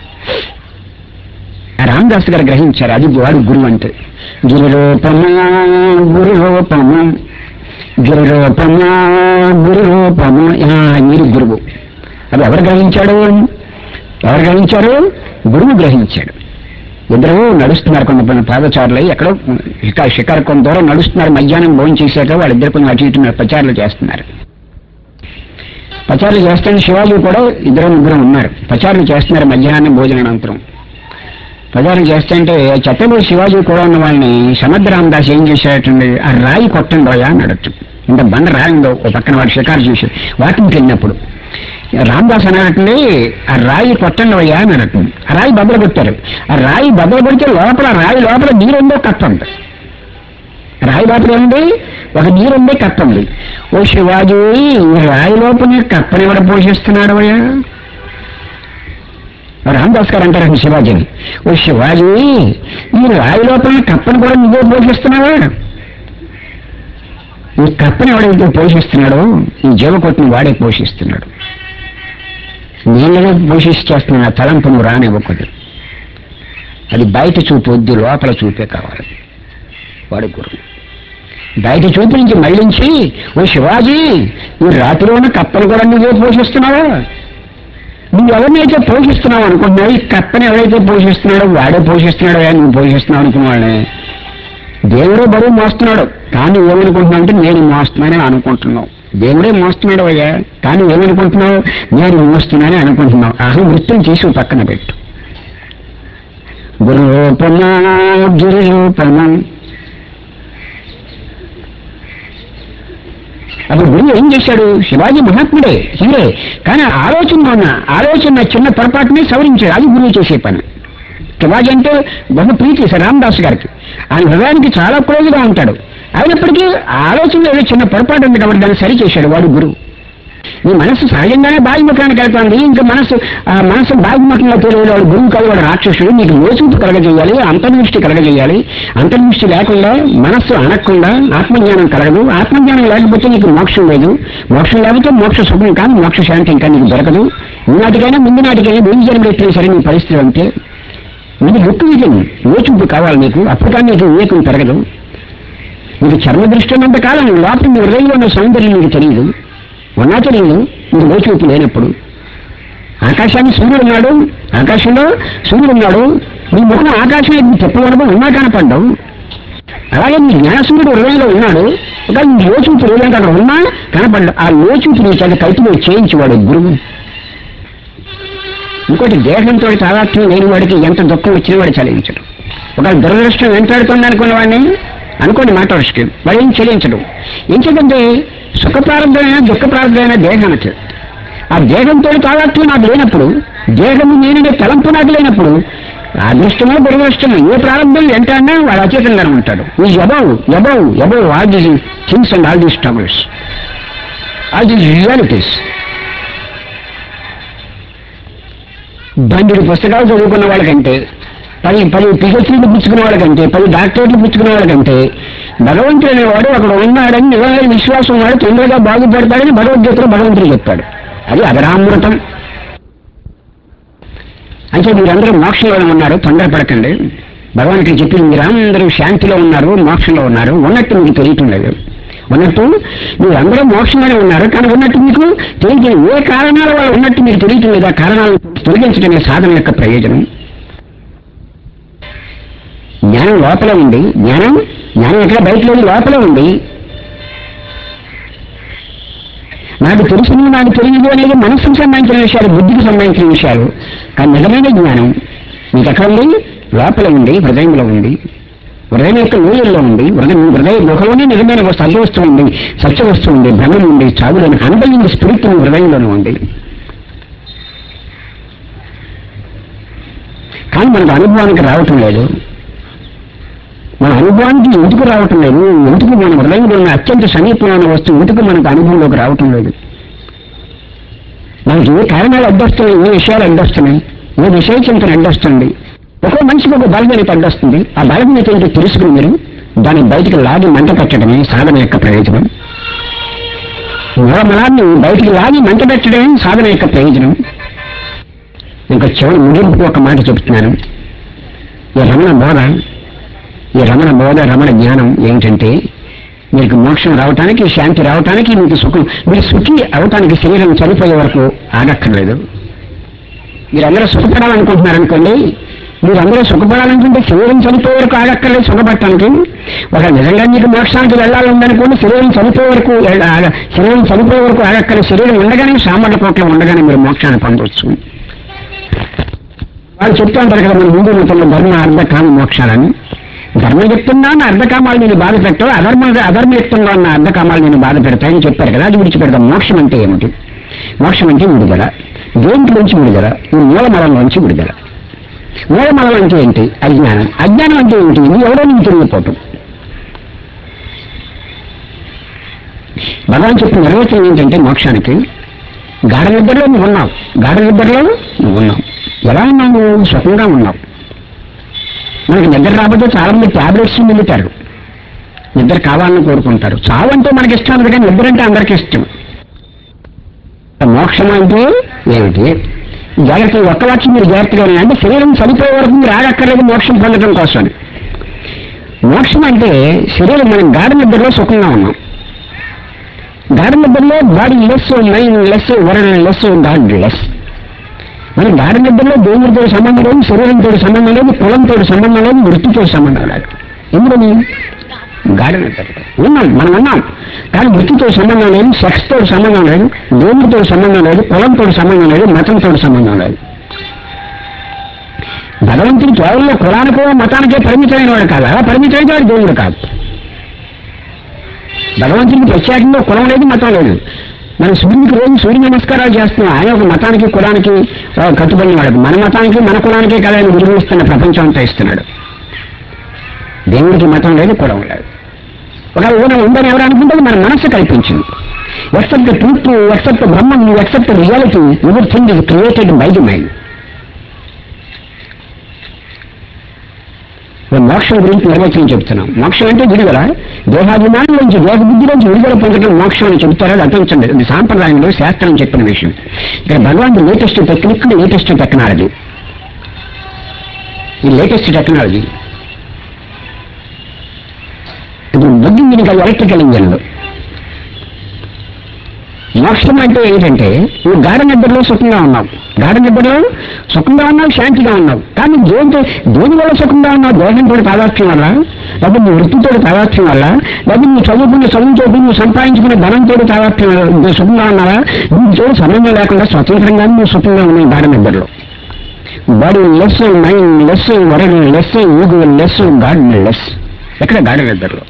ఆ రామదాస్ గారు గ్రహించారు అది వాడు గురువు అంటే గిరి రూపమా గురు రూపము గిరి రూపమా గురు రూపము ఆ, మీరు గురువు అది ఎవరు గ్రహించాడు ఎవరు గ్రహించారు గురువు గ్రహించాడు ఇద్దరు నడుస్తున్నారు కొంత పాదచారులు ఎక్కడో షికా షికారు కొంత దూరం నడుస్తున్నారు మధ్యాహ్నం భోజనం చేశాక వాళ్ళిద్దరు కొంచెం అటు ఇటు పచారులు చేస్తున్నారు పచారులు చేస్తే శివాజీ కూడా ఇద్దరు ముగ్గురు ఉన్నారు పచారులు చేస్తున్నారు మధ్యాహ్నం భోజనానంతరం ప్రచారం చేస్తుంటే ఛత్రపతి శివాజీ కూడా ఉన్న వాళ్ళని సమర్థ రామదాస్ ఏం చేశాడండి ఆ రాయి కొట్టండి రాయా అని అడగచ్చు ఇంత బండ రాయి ఉందో ఓ పక్కన వాడు షికారు చేసి వాకింగ్కి వెళ్ళినప్పుడు రామదాస్ అన్నట్టు ఆ రాయి కొట్టండి అయ్యా అని అడగట్టు ఆ రాయి బద్దలు కొట్టారు ఆ రాయి బద్దలు కొడితే లోపల ఆ రాయి లోపల నీరుందో కప్ప ఉంది రాయి లోపల ఉంది ఒక నీరుండే కప్ప ఉంది ఓ శివాజీ ఈ రాయి లోపల కప్పని ఎవడ పోషిస్తున్నాడు అయ్యా రామదాస్ గారు అంటారండి శివాజీని ఓ శివాజీ ఈ రాయి లోపల కప్పని కూడా నువ్వే పోషిస్తున్నావా ఈ కప్పని ఎవడైతే పోషిస్తున్నాడో ఈ జీవకొట్టుని వాడే పోషిస్తున్నాడు నీళ్ళనే పోషిస్తేస్తున్నా ఆ తలంపు నువ్వు రానివ్వకూడదు అది బయట చూపు వద్దు లోపల చూపే కావాలి వాడు గురువు బయట చూపు నుంచి మళ్ళించి ఓ శివాజీ ఈ రాత్రిలో ఉన్న కప్పను కూడా నువ్వే పోషిస్తున్నావా నువ్వు ఎవరినైతే పోషిస్తున్నావు అనుకుంటున్నావు ఈ కప్పని ఎవరైతే పోషిస్తున్నాడో వాడే పోషిస్తున్నాడో ఏ నువ్వు పోషిస్తున్నావు అనుకున్నాడే దేవుడే బరువు మోస్తున్నాడు కానీ ఏమనుకుంటున్నావు అంటే నేను మోస్తున్నానని అనుకుంటున్నావు దేవుడే మోస్తున్నాడు అయ్యా కానీ ఏమనుకుంటున్నావు నేను మోస్తున్నానని అనుకుంటున్నావు అహం వృత్తిని తీసి ఓ పక్కన పెట్టు గురురూపమా గిరిరూపమా అప్పుడు గురువు ఏం చేశాడు శివాజీ మహాత్ముడే హీరే కానీ ఆలోచన ఉన్న ఆలోచన చిన్న పొరపాటుని సవరించాడు అది గురువు చేసే పని శివాజీ అంటే బహు ప్రీతి సార్ రామదాస్ గారికి ఆయన హృదయానికి చాలా క్లోజ్గా ఉంటాడు అయినప్పటికీ ఆ ఆలోచనలో ఏదో చిన్న పొరపాటు ఉంది కాబట్టి దాన్ని సరి చేశాడు వాడు గురువు నీ మనసు సహజంగానే బాధ్యముఖానికి వెళ్తుంది ఇంకా మనసు ఆ మనసు బాధ్యముఖంలో తెలియదు వాడు గురువు కాదు వాడు రాక్షసుడు నీకు లోచూపు కలగజేయాలి అంతర్దృష్టి కలగజేయాలి అంతర్దృష్టి లేకుండా మనస్సు అనకుండా ఆత్మజ్ఞానం కలగదు ఆత్మజ్ఞానం లేకపోతే నీకు మోక్షం లేదు మోక్షం లేకపోతే మోక్ష సుఖం కానీ మోక్ష శాంతి ఇంకా నీకు దొరకదు ఈనాటికైనా ముందు నాటికైనా ముందు జన్మ ఎట్టినా సరే నీ పరిస్థితి అంతే నీకు లుక్ విజన్ లోచూపు కావాలి నీకు అప్పుడు కానీ నీకు వివేకం పెరగదు నీకు చర్మ దృష్టి ఉన్నంత కాలం లోపల నీ హృదయంలో ఉన్న సౌందర్యం నీకు తెలియదు ఉన్నా తెలియదు నీకు లోచూపు లేనప్పుడు ఆకాశాన్ని సూర్యుడు ఉన్నాడు ఆకాశంలో సూర్యుడు ఉన్నాడు నీ ముఖం ఆకాశం ఎక్కి చెప్పవడం ఉన్నా కనపడ్డావు అలాగే నీ జ్ఞానసూర్యుడు హృదయంలో ఉన్నాడు ఒక నీ లోచూపు హృదయం అక్కడ ఉన్నా కనపడ్డా ఆ లోచూపు నీ చేత కల్పిలో చేయించేవాడు గురువు ఇంకోటి దేహంతో తాదాత్మ్యం లేని వాడికి ఎంత దుఃఖం వచ్చినా వాడు చలించడు ఒక దురదృష్టం వెంటాడుతుంది అనుకున్న వాడిని అనుకోండి మాట వరుసకి వాడు ఏం చెల్లించడు ఏంటంటే సుఖ ప్రారంభమైన దుఃఖ ప్రారంభమైన దేహానికి ఆ దేహంతో తాదాత్మ్యం నాకు లేనప్పుడు దేహము నేననే తలంపు నాకు లేనప్పుడు అదృష్టమో దురదృష్టమో ఏ ప్రారంభం వెంటనే వాడు అచేతంగానే ఉంటాడు ఈ above above above all this things and all these troubles all these realities బండి పుస్తకాలు చదువుకున్న వాళ్ళకంటే పది పది పిహెచ్డీలు పుచ్చుకున్న వాళ్ళకంటే పది డాక్టరేట్లు పుచ్చుకున్న వాళ్ళకంటే భగవంతుడు అనేవాడు అక్కడ ఉన్నాడని నిజమైన విశ్వాసం ఉన్నాడు తొందరగా బాగుపడతాడని భగవద్గీతలో భగవంతుడు చెప్పాడు అది అగరామృతం అంటే మీరందరూ మోక్షంలో ఉన్నారు తొందరపడకండి భగవానికి చెప్పింది మీరందరూ శాంతిలో ఉన్నారు మోక్షంలో ఉన్నారు ఉన్నట్టు మీకు తెలియటం లేదు ఉన్నట్టు మీరు అందరూ మోక్షంలోనే ఉన్నారు కానీ ఉన్నట్టు మీకు తెలియదు ఏ కారణాల వల్ల ఉన్నట్టు మీకు తెలియటం లేదు ఆ కారణాలను తొలగించడమే సాధన యొక్క ప్రయోజనం జ్ఞానం లోపల ఉంది జ్ఞానం జ్ఞానం ఎక్కడ బయట లేదు లోపల ఉంది నాకు తెలుసును నాకు తెలియదు అనేది మనస్సుకు సంబంధించిన విషయాలు బుద్ధికి సంబంధించిన విషయాలు కానీ నిజమైన జ్ఞానం మీకు ఎక్కడ ఉంది లోపల ఉంది హృదయంలో ఉంది హృదయం యొక్క లోయల్లో ఉంది హృదయం హృదయ గుహలోనే నిజమైన ఒక సత్య వస్తువు ఉంది సత్య వస్తువు ఉంది భ్రమం ఉంది చావులోని అనుభవించిన స్పిరిట్ హృదయంలోనే ఉంది కానీ మనకు అనుభవానికి రావటం లేదు మన అనుభవానికి ఎందుకు రావటం లేదు ఎందుకు మన హృదయంలో ఉన్న అత్యంత సమీపమైన వస్తువు ఎందుకు మనకు అనుభవంలోకి రావటం లేదు మనకి ఏ కారణాలు అడ్డొస్తున్నాయి ఏ విషయాలు అడ్డొస్తున్నాయి ఏ విషయ చింతన అడ్డొస్తుంది ఒక్కో మనిషికి ఒక బలహీనత అడ్డొస్తుంది ఆ బలహీనత ఏంటో తెలుసుకుని మీరు దాన్ని బయటికి లాగి మంట పెట్టడమే సాధన యొక్క ప్రయోజనం మూలమలాన్ని బయటికి లాగి మంట పెట్టడమే సాధన యొక్క ప్రయోజనం ఇంకా చివరి ముగింపు ఒక మాట చెప్తున్నాను ఈ రమణ బోధ ఈ రమణ బోధ రమణ జ్ఞానం ఏమిటంటే మీకు మోక్షం రావటానికి శాంతి రావటానికి మీకు సుఖం మీరు సుఖి అవటానికి శరీరం చనిపోయే వరకు ఆగక్కర్లేదు మీరందరూ సుఖపడాలనుకుంటున్నారనుకోండి మీరందరూ సుఖపడాలనుకుంటే శరీరం చనిపోయే వరకు ఆగక్కర్లేదు సుఖపడటానికి ఒక నిజంగా మీకు మోక్షానికి వెళ్ళాలనుకోండి శరీరం చనిపోయే వరకు ఎల్ల- ఆగ- శరీరం చనిపోయే వరకు ఆగక్కర్లేదు శరీరం ఉండగానే సామర్థ్య కోట్ల ఉండగానే మీరు మోక్షాన్ని పొందవచ్చు వాళ్ళు చెప్తూ ఉంటారు కదా మన హిందూ మతంలో ధర్మ అర్ధ కామ మోక్షాలని ధర్మయుక్తంగా ఉన్న అర్ధకామాలు నేను బాధ పెట్టవు అధర్మ అధర్మయుక్తంగా ఉన్న అర్ధకామాలు నేను బాధ పెడతాయని చెప్పారు కదా అది విడిచిపెడతాం మోక్షం అంటే ఏమిటి మోక్షం అంటే విడుదల దేంటి నుంచి విడుదల ఈ మూలమలం నుంచి విడుదల మూలమలం అంటే ఏంటి అజ్ఞానం అజ్ఞానం అంటే ఏంటి ఇది ఎవరో నీకు తెలియపోవటం భగవాన్ చెప్పిన నిర్వచనం ఏంటంటే మోక్షానికి గాఢ నిద్రలో నువ్వు ఉన్నావు గాఢ నిద్రలో నువ్వు ఉన్నావు ఎలా ఉన్నావు నువ్వు సుఖంగా ఉన్నావు మనకి నిద్ర రాకపోతే చాలా మంది టాబ్లెట్స్ మిగులుతారు నిద్ర కావాలని కోరుకుంటారు చావు అంటే మనకి ఇష్టం లేదు కానీ నిద్ర అంటే అందరికీ ఇష్టం మోక్షం అంటే ఏమిటి జాగ్రత్త ఒక్క వాక్యం మీరు జాగ్రత్తగా వినండి. అంటే శరీరం చనిపోయే వరకు మీరు ఆగక్కర్లేదు మోక్షం పొందడం కోసం మోక్షం అంటే శరీరం మనం గాఢ నిద్రలో సుఖంగా ఉన్నాం గాఢ నిద్రలో బాడీ లెస్ మైండ్ లెస్ వరణ లెస్ గాడ్ లెస్ మనం గాఢ నిద్రలో దేవుడితో సంబంధం లేదు శరీరంతో సంబంధం లేదు కులంతో సంబంధం లేదు వృత్తితో సంబంధం లేదు ఎందుకని గాఢ నిద్రలో ఉన్నాం మనం ఉన్నాం కానీ వృత్తితో సంబంధం లేదు సెక్స్తో సంబంధం లేదు దేవుడితో సంబంధం లేదు కులంతో సంబంధం లేదు మతంతో సంబంధం లేదు భగవంతుడు కేవలం కులానికో మతానికే పరిమితమైన వాడు కాదు అలా పరిమితమైన వాడు దేవుడు కాదు భగవంతుడికి ప్రత్యేకంగా కులం లేదు మతం లేదు మన సూర్యుడికి రోజు సూర్య నమస్కారాలు చేస్తున్నాం ఆయన ఒక మతానికి కులానికి ఆ, కట్టుబడిన వాడు మన మతానికి మన కులానికే కదా ఆయన విలువిస్తున్న ప్రపంచం అంతా ఇస్తున్నాడు దేవుడికి మతం లేదు కులం లేదు ఒక ఊన ఉందని ఎవరు అనుకుంటే మన మనస్సు కల్పించింది except truth except Brahmam except reality everything is created by the mind మోక్షం గురించి నిర్వచనం చెప్తున్నాం మోక్షం అంటే విడుదల దేహాభిమానం నుంచి దేహ బుద్ధి నుంచి విడుదల పొందడం మోక్షం అని చెప్తారు అది అర్థించండి ఇది సాంప్రదాయంలో శాస్త్రం చెప్పిన విషయం ఇక్కడ భగవాన్ లేటెస్ట్ టెక్నిక్ లేటెస్ట్ టెక్నాలజీ ఈ లేటెస్ట్ టెక్నాలజీ ఇప్పుడు బుద్ధి దీనికి ఎలక్ట్రికల్ ఇంజన్లు మోక్షం అంటే ఏంటంటే నువ్వు గాఢ నిద్రలో సుఖంగా ఉన్నావు గాఢ నిద్రలో సుఖంగా ఉన్నావు శాంతిగా ఉన్నావు కానీ దేంతో దేని వల్ల సుఖంగా ఉన్నావు దేహంతో తాదాత్యం వల్ల లేకపోతే నీ వృత్తితో తాదాత్యం వల్ల లేకపోతే నువ్వు చదువుకున్న చదువుతో నువ్వు సంపాదించుకున్న ధనంతో తాదాత్యం వల్ల నువ్వు సుఖంగా ఉన్నావా నీతో సంబంధం లేకుండా స్వతంత్రంగా నువ్వు సుఖంగా ఉన్నావు గాఢ నిద్రలో బాడీ లెస్ మైండ్ లెస్ వరణ లెస్ ఊగు లెస్ గాడ్ లెస్ ఎక్కడ గాఢ నిద్రలో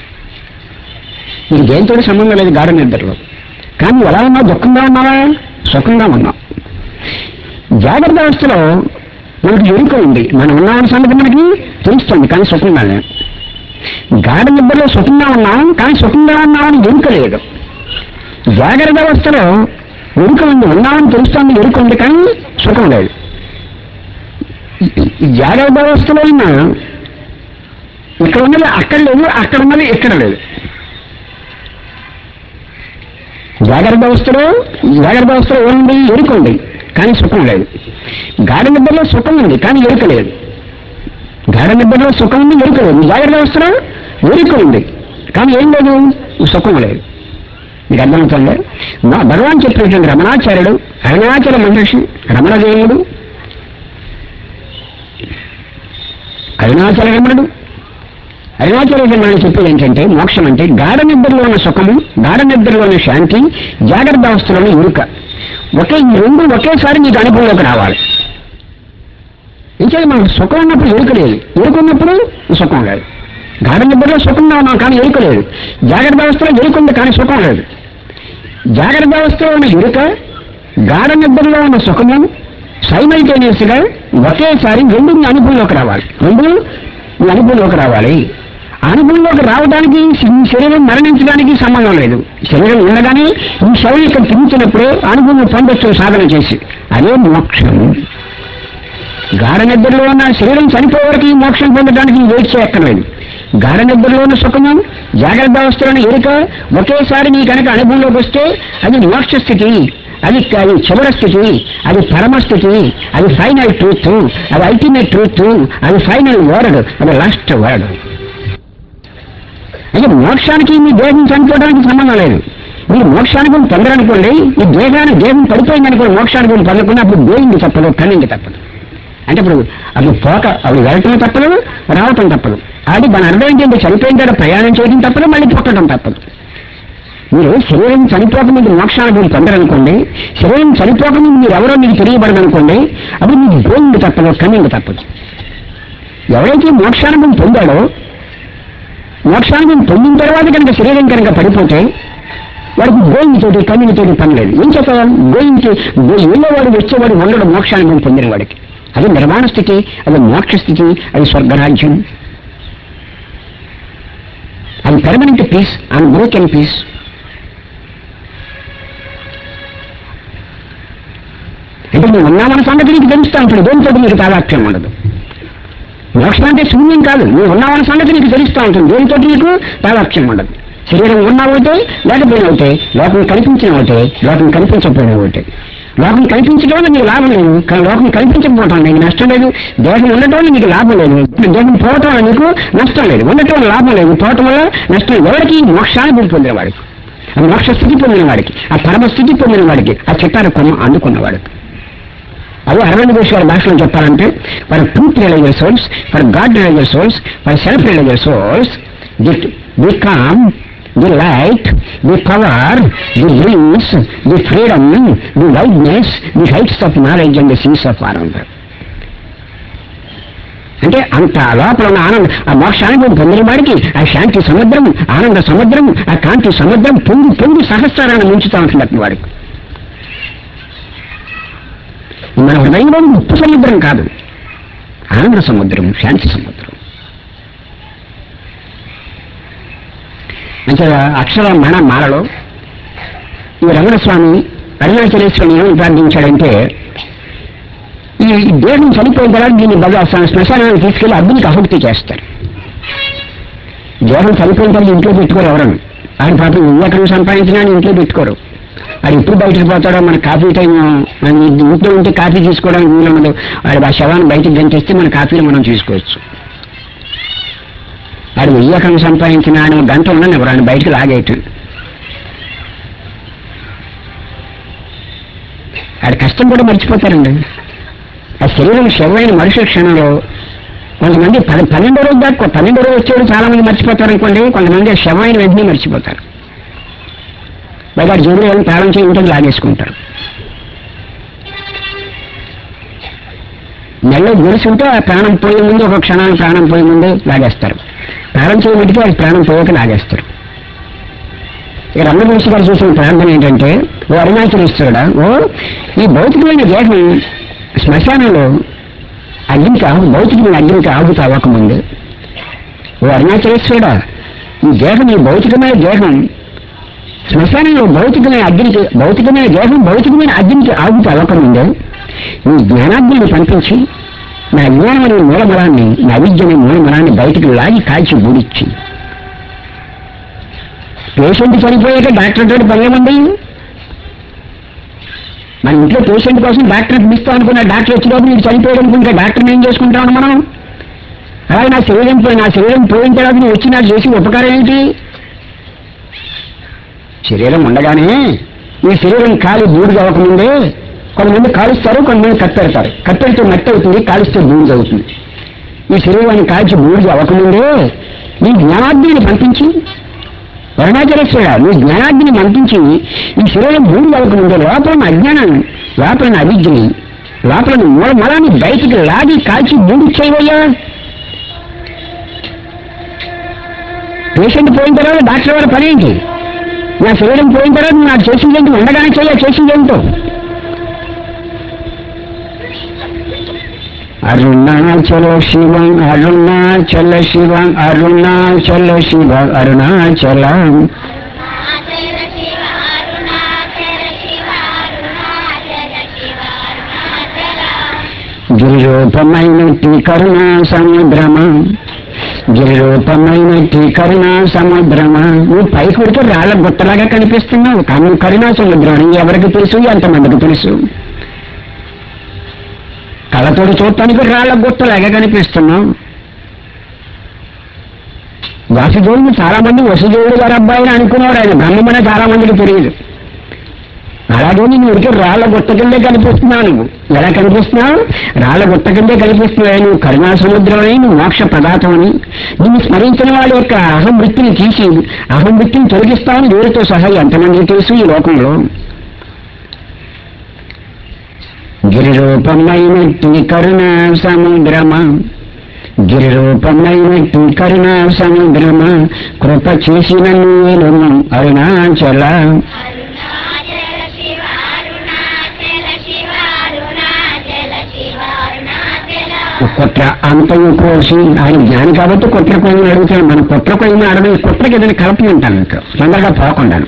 నీకు దేంతో సంబంధం లేదు గాఢ నిద్రలో కానీ ఎలా ఉన్నావు దుఃఖంగా ఉన్నావా సుఖంగా ఉన్నావు జాగ్రత్త అవస్థలో మనకి ఎరుక ఉంది మనం ఉన్నామన్న సంగతి మనకి తెలుస్తుంది కానీ సుఖంగా లేదు గాఢ నిద్రలో సుఖంగా ఉన్నాం కానీ సుఖంగా ఉన్నామని ఎరుక లేదు జాగ్రత్త అవస్థలో ఎరుక ఉంది ఉన్నామని తెలుస్తుంది ఎరుక ఉంది కానీ సుఖం లేదు ఈ- ఈ జాగ్రత్త అవస్థలో ఉన్న ఇక్కడ ఉన్నది అక్కడ లేదు అక్కడ ఉన్నది ఇక్కడ లేదు జాగ్రత్త అవస్థలో జాగ్రత్త అవస్థలో ఉంది ఎరుక ఉంది కానీ సుఖం లేదు గాఢ నిద్రలో సుఖం ఉంది కానీ ఎరుక లేదు గాఢ నిద్రలో సుఖం ఉంది ఎరుక లేదు జాగ్రత్త అవస్థలో ఎరుక ఉంది కానీ ఏం లేదు సుఖం లేదు మీకు అర్థమవుతుంది మా భగవాన్ చెప్పినటువంటి రమణాచార్యుడు అరుణాచల మహర్షి రమణదేవుడు అరుణాచల రమణుడు అరుణాచలేశ్వర మనం చెప్పేది ఏంటంటే మోక్షం అంటే గాఢ నిద్రలో ఉన్న సుఖము గాఢ నిద్రలో ఉన్న శాంతి జాగ్రత్త అవస్థలోని ఎరుక ఒకే ఈ రెండు ఒకేసారి నీకు అనుభవంలోకి రావాలి ఇంకేది మనకు సుఖం ఉన్నప్పుడు ఎరుక లేదు ఎరుక ఉన్నప్పుడు సుఖం లేదు గాఢ నిద్రలో సుఖంగా ఉన్నాం కానీ ఎరుక లేదు జాగ్రత్త అవస్థలో ఎరుక ఉంది కానీ సుఖం లేదు జాగ్రత్త అవస్థలో ఉన్న ఎరుక గాఢ నిద్రలో ఉన్న సుఖము సైమల్టేనియస్ గా ఒకేసారి రెండు నీ అనుభవంలోకి రావాలి రెండు నీ అనుభవంలోకి రావాలి ఆ అనుభవంలోకి రావడానికి ఈ శరీరం మరణించడానికి సంబంధం లేదు శరీరం ఉండగానే ఈ శరీరం ఇక్కడ తిరుగుతున్నప్పుడే అనుభవం పొందొచ్చు సాధన చేసి అదే మోక్షం గాఢ నిద్రలో ఉన్న శరీరం చనిపోయే వరకు ఈ మోక్షం పొందడానికి వెయిట్ చేయక్కర్లేదు గాఢ నిద్రలో ఉన్న సుఖము జాగ్రత్త అవస్థలోని ఎరుక ఒకేసారి నీ కనుక అనుభవంలోకి వస్తే అది మోక్ష స్థితి అది అది చివరి స్థితి అది పరమ స్థితి అది ఫైనల్ ట్రూత్ అది అల్టిమేట్ ట్రూత్ అది ఫైనల్ వర్డ్ అది లాస్ట్ వర్డ్ అయితే మోక్షానికి మీ దేహం చనిపోవడానికి సంబంధం లేదు మీరు మోక్షానికి పొందరనుకోండి ఈ దేహాన్ని దేహం పడిపోయింది అనుకోండి మోక్షానికి పొందకుండా అప్పుడు దేహింది తప్పదు కన్నింది తప్పదు అంటే ఇప్పుడు అప్పుడు పోక అప్పుడు వెళ్ళటం తప్పదు రావటం తప్పదు అది దాని అర్థం ఏంటంటే చనిపోయిన తర్వాత ప్రయాణం చేయడం తప్పదు మళ్ళీ పుట్టడం తప్పదు మీరు శరీరం చనిపోకముందు మోక్షాన్ని మీరు పొందరనుకోండి శరీరం చనిపోకముందు మీరు ఎవరో మీకు తెలియబడదనుకోండి అప్పుడు మీకు గోయింది తప్పదు కన్నింది తప్పదు ఎవరైతే మోక్షానుభవం పొందాడో మోక్షానుభవం పొందిన తర్వాత కనుక శరీరం కనుక పడిపోతే వాడికి గోయింగ్ తోటి కన్నుని తోటి పని లేదు ఏం చెప్పాలి గోయింగ్కి వెళ్ళేవాడు వచ్చేవాడు ఉండడు మోక్షానుభవం పొందిన వాడికి అది నిర్మాణ స్థితి అది మోక్ష స్థితి అది స్వర్గరాజ్యం అది permanent peace and broken peace అంటే నువ్వు ఉన్నామన్న సంగతి నీకు తెలుస్తా ఉంటుంది దేనితో నీకు తాదాత్మ్యం ఉండదు మోక్షం అంటే శూన్యం కాదు నువ్వు ఉన్నావన్న సంగతి నీకు తెలుస్తా ఉంటుంది దేనితో నీకు తాదాత్మ్యం ఉండదు శరీరం ఉన్నా ఒకటే లేకపోయినా ఒకటే లోకం కనిపించిన ఒకటే లోకం కనిపించకపోయినా ఒకటే లోకం కల్పించడం వల్ల నీకు లాభం లేదు కానీ లోకం కల్పించకపోవటం నీకు నష్టం లేదు దేహం ఉండటం వల్ల నీకు లాభం లేదు దేహం పోవటం వల్ల నీకు నష్టం లేదు ఉండటం వల్ల లాభం లేదు పోవటం వల్ల నష్టం లేదు. ఎవరికి మోక్షాన్ని పొందిన వాడికి ఆ మోక్ష స్థితి పొందిన వాడికి ఆ పరమ స్థితి పొందిన వాడికి ఆ చిట్టార కొమ్మ అందుకున్నవాడికి అదే అరవింద్ ఘోష్ గారి భాషలో చెప్పాలంటే for truth realiser souls for God realiser souls for self realiser souls the the calm the light the power the dreams the freedom the wideness the heights of knowledge and the seas of ananda అంటే అంత లోపల ఉన్న ఆనందం ఆ మోక్షానుభవం పొందిన వాడికి ఆ శాంతి సముద్రం ఆనంద సముద్రం ఆ కాంతి సముద్రం పొంగి పొంగి సహస్రాన్ని ముంచుతా ఉంటున్నట్టు వాడికి మన హృదయంలో ఉప్పు సముద్రం కాదు ఆనంద సముద్రం శాంతి సముద్రం అంటే అక్షర మణ మాలలో ఈ రమణస్వామి అరుణాచలేశ్వరుని ఏమని ప్రార్థించాడంటే ఈ ఈ దేహం చనిపోయిన తర్వాత దీన్ని బగా శ్మశానానికి తీసుకెళ్లి అగ్నికి ఆహుతి చేస్తారు దేహం చనిపోయిన తర్వాత ఇంట్లో పెట్టుకోరు ఎవరను ఆయన పాపం ఎక్కడ సంపాదించినా అని ఇంట్లో పెట్టుకోరు వాడు ఎప్పుడు బయటకు పోతాడో మన కాఫీ టైం మన ఇంట్లో ఉంటే కాఫీ తీసుకోవడానికి వీలు ఉండదు వాడు ఆ శవాన్ని బయటకు గంటేస్తే మన కాఫీలు మనం తీసుకోవచ్చు వాడు వెయ్యి ఎకరం సంపాదించిన ఆయన ఒక గంట ఉండని ఎవరు ఆయన బయటకు లాగేయటం వాడి కష్టం కూడా మర్చిపోతారండి ఆ శరీరం శవమైన మరుసటి క్షణంలో కొంతమంది పది పన్నెండో రోజు దాకా పన్నెండో రోజు వచ్చేవాడు చాలా మంది మర్చిపోతారు అనుకోండి కొంతమంది ఆ శవమైన వెంటనే మర్చిపోతారు బయట జోబులు ఏమైనా తాళం చేయి ఉంటుంది లాగేసుకుంటారు నెలలో గొలుసుంటే ఆ ప్రాణం పోయే ముందు ఒక క్షణానికి ప్రాణం పోయే ముందే లాగేస్తారు ప్రాణం చేయబెట్టితే అది ప్రాణం పోయాక లాగేస్తారు ఇక రమణమహర్షి గారు చేసిన ప్రార్థన ఏంటంటే ఓ అరుణాచలేశ్వరుడా ఓ ఈ భౌతికమైన దేహం శ్మశానంలో అగ్నికి ఆగు భౌతికమైన అగ్నికి ఆగుతా అవ్వకముందు ఓ అరుణాచలేశ్వరుడా ఈ దేహం ఈ భౌతికమైన దేహం శ్మశానంలో భౌతికమైన అగ్నికి భౌతికమైన దేహం భౌతికమైన అగ్నికి ఆగుతూ అవ్వకముందే నీ జ్ఞానాగ్నిని పంపించి నా అజ్ఞానం అనే మూలమలాన్ని నా అవిద్య అనే మూలమలాన్ని బయటికి లాగి కాల్చి బూడిచ్చి పేషెంట్ చనిపోయాక డాక్టర్ తోటి పని ఏముంది మన ఇంట్లో పేషెంట్ కోసం డాక్టర్ పిలుస్తాం అనుకున్న డాక్టర్ వచ్చినప్పుడు నీకు చనిపోయాడు అనుకుంటే డాక్టర్ని ఏం చేసుకుంటాం మనం అలాగే నా శరీరం పోయి నా శరీరం పోయిన తర్వాత నువ్వు వచ్చి నాకు చేసి ఉపకారం ఏంటి శరీరం ఉండగానే ఈ శరీరం కాలి బూడిద అవ్వకముందే కొంతమంది కాలుస్తారు కొంతమంది కప్పెడతారు కప్పెడితే మట్టి అవుతుంది కాలిస్తే బూడిద అవుతుంది ఈ శరీరాన్ని కాల్చి బూడిద అవ్వకముందే నీ జ్ఞానాగ్నిని పంపించి అరుణాచలేశ్వర నీ జ్ఞానాగ్నిని పంపించి ఈ శరీరం బూడిద అవ్వకముందే లోపల ఉన్న అజ్ఞానం లోపల ఉన్న అవిద్యని లోపల ఉన్న మూల మలాన్ని బయటికి లాగి కాల్చి బూడి చేయవయ్యా పేషెంట్ పోయిన తర్వాత డాక్టర్ వారి పని ఏంటి నా శరీరం పోయిన తర్వాత నువ్వు నాకు చేసింది ఏంటి ఉండగానే చెయ్య చేసింది ఏంటో అరుణాచల శివ అరుణాచల శివ అరుణాచల శివ అరుణాచల అరుణాచల శివ అరుణాచల శివ అరుణాచల శివ అరుణాచల గిరిరూపమైనట్టి కరుణా సముద్రమా గిరిరూపమైనట్టి కరుణా సముద్రమా నువ్వు పైకి ఉడితే రాళ్ళ గుట్టలాగా కనిపిస్తున్నావు కానీ నువ్వు కరుణా సముద్రం అని ఎవరికి తెలుసు ఎంతమందికి తెలుసు కళ్ళతోటి చూడటానికి రాళ్ళ గుట్టలాగా కనిపిస్తున్నావు వాసుదేవుడు చాలా మంది వసుదేవుడు గారి అబ్బాయిని అనుకున్నాడు ఆయన బ్రహ్మమనే చాలా మందికి తెలియదు అలాగే నేను ఉడికి రాళ్ళ గుట్ట కిందే కనిపిస్తున్నావు నువ్వు ఎలా కనిపిస్తున్నావు రాళ్ళ గుట్ట కిందే కనిపిస్తున్నావు నువ్వు కరుణా సముద్రమని నువ్వు మోక్ష పదార్థమని నిన్ను స్మరించిన వాళ్ళ యొక్క అహం వృత్తిని తీసి అహం వృత్తిని తొలగిస్తామని దేవుడితో సహా ఎంతమంది తెలుసు ఈ లోకంలో గిరిరూపమైనట్టి కరుణా సముద్రమా గిరిరూపమైనట్టి కరుణా సముద్రమా కృప చేసిన నీలును అరుణాచల అరుణాచల శివ అరుణాచల శివ అరుణాచల శివ అరుణాచల కుట్ర అంతయు కోసి ఆయన జ్ఞాని కాబట్టి కుట్ర కొయ్యని అడుగుతాను మన కుట్ర కొయ్యని అడగదు కుట్రకి ఏదైనా కలపి ఉంటాను ఇంకా తొందరగా పోకుండాను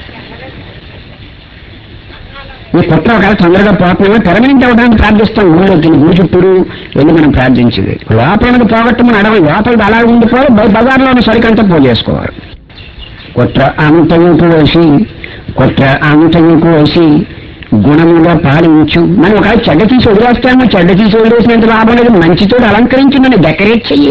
ఈ కుట్ర ఒకవేళ తొందరగా పోతున్నామో పెర్మనెంట్ అవ్వడానికి ప్రార్థిస్తాం ఊళ్ళోకి గుడి చుట్టూరు వెళ్ళి మనం ప్రార్థించేది లోపలకి పోగొట్టమని అడగదు లోపలికి అలా ఉండిపోయి బయ- బజార్లో ఉన్న సరికంతా పోగేసుకోవాలి కుట్ర అంతయు కోసి కుట్ర అంతయు కోసి గుణముగా పాలించు మనం ఒక చెడ్డ తీసి వదిలేస్తాము చెడ్డ తీసి వదిలేసినంత లాభం లేదు మంచితో అలంకరించి నన్ను డెకరేట్ చెయ్యి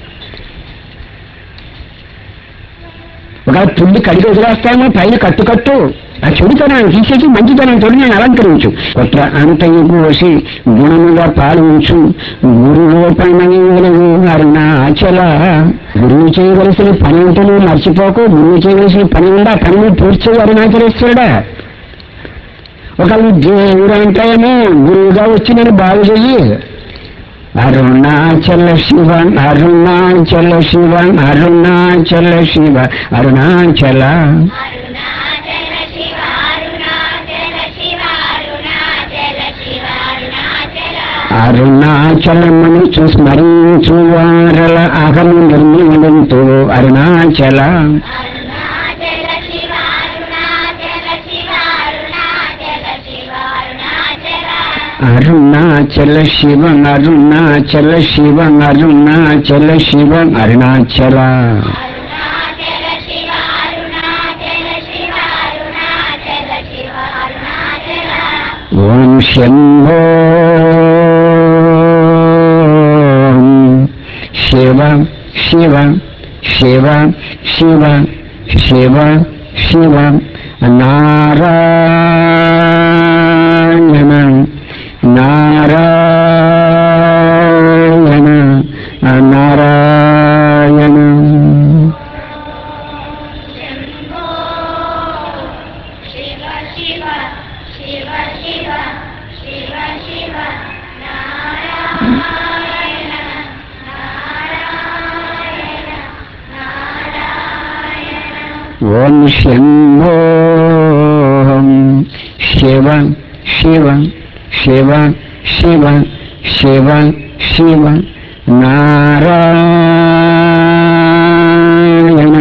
ఒక పుల్లి కడిగి వదిలేస్తాము పైన కట్టు కట్టు ఆ చెడుతనాన్ని తీసేసి మంచితనంతో నేను అలంకరించు కొత్త అంతయు పోసి గుణముగా పాలించు గురులోపమని అరుణాచల గురువు చేయవలసిన పని ఉంటే నువ్వు మర్చిపోకు గురువు చేయవలసిన పని ఉందా పని నువ్వు పూర్తి చేయి అరుణాచలేశ్వరుడా ఒక దేవుడు అంటేమో గురువుగా వచ్చి నేను బాగు చెయ్యి అరుణాచల శివ అరుణాచల శివ అరుణాచల శివ అరుణాచల అరుణాచల శివ అరుణాచల శివ అరుణాచల శివ అరుణాచల అరుణాచలమును స్మరించు వారల అహము నిర్మూలంతో అరుణాచల అరుణాచల శివ అరుణాచల శివ అరుణాచల శివ అరుణాచల అరుణాచల శివ అరుణాచల శివ అరుణాచల శివ అరుణాచల అరుణాచల శివ అరుణాచల శివ అరుణాచల శివ అరుణాచల ఓం శంభో శివ శివ శివ శివ శివ శివ నారాయణ నారాయణ నారాయణ శంభో శివ శివ శివ శివ శివ శివ నారాయణ నారాయణ నారాయణ ఓం శంభో శివ శివ శివ శివ శివ శివ నారాయణ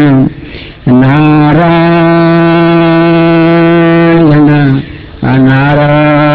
నారాయణ నారాయణ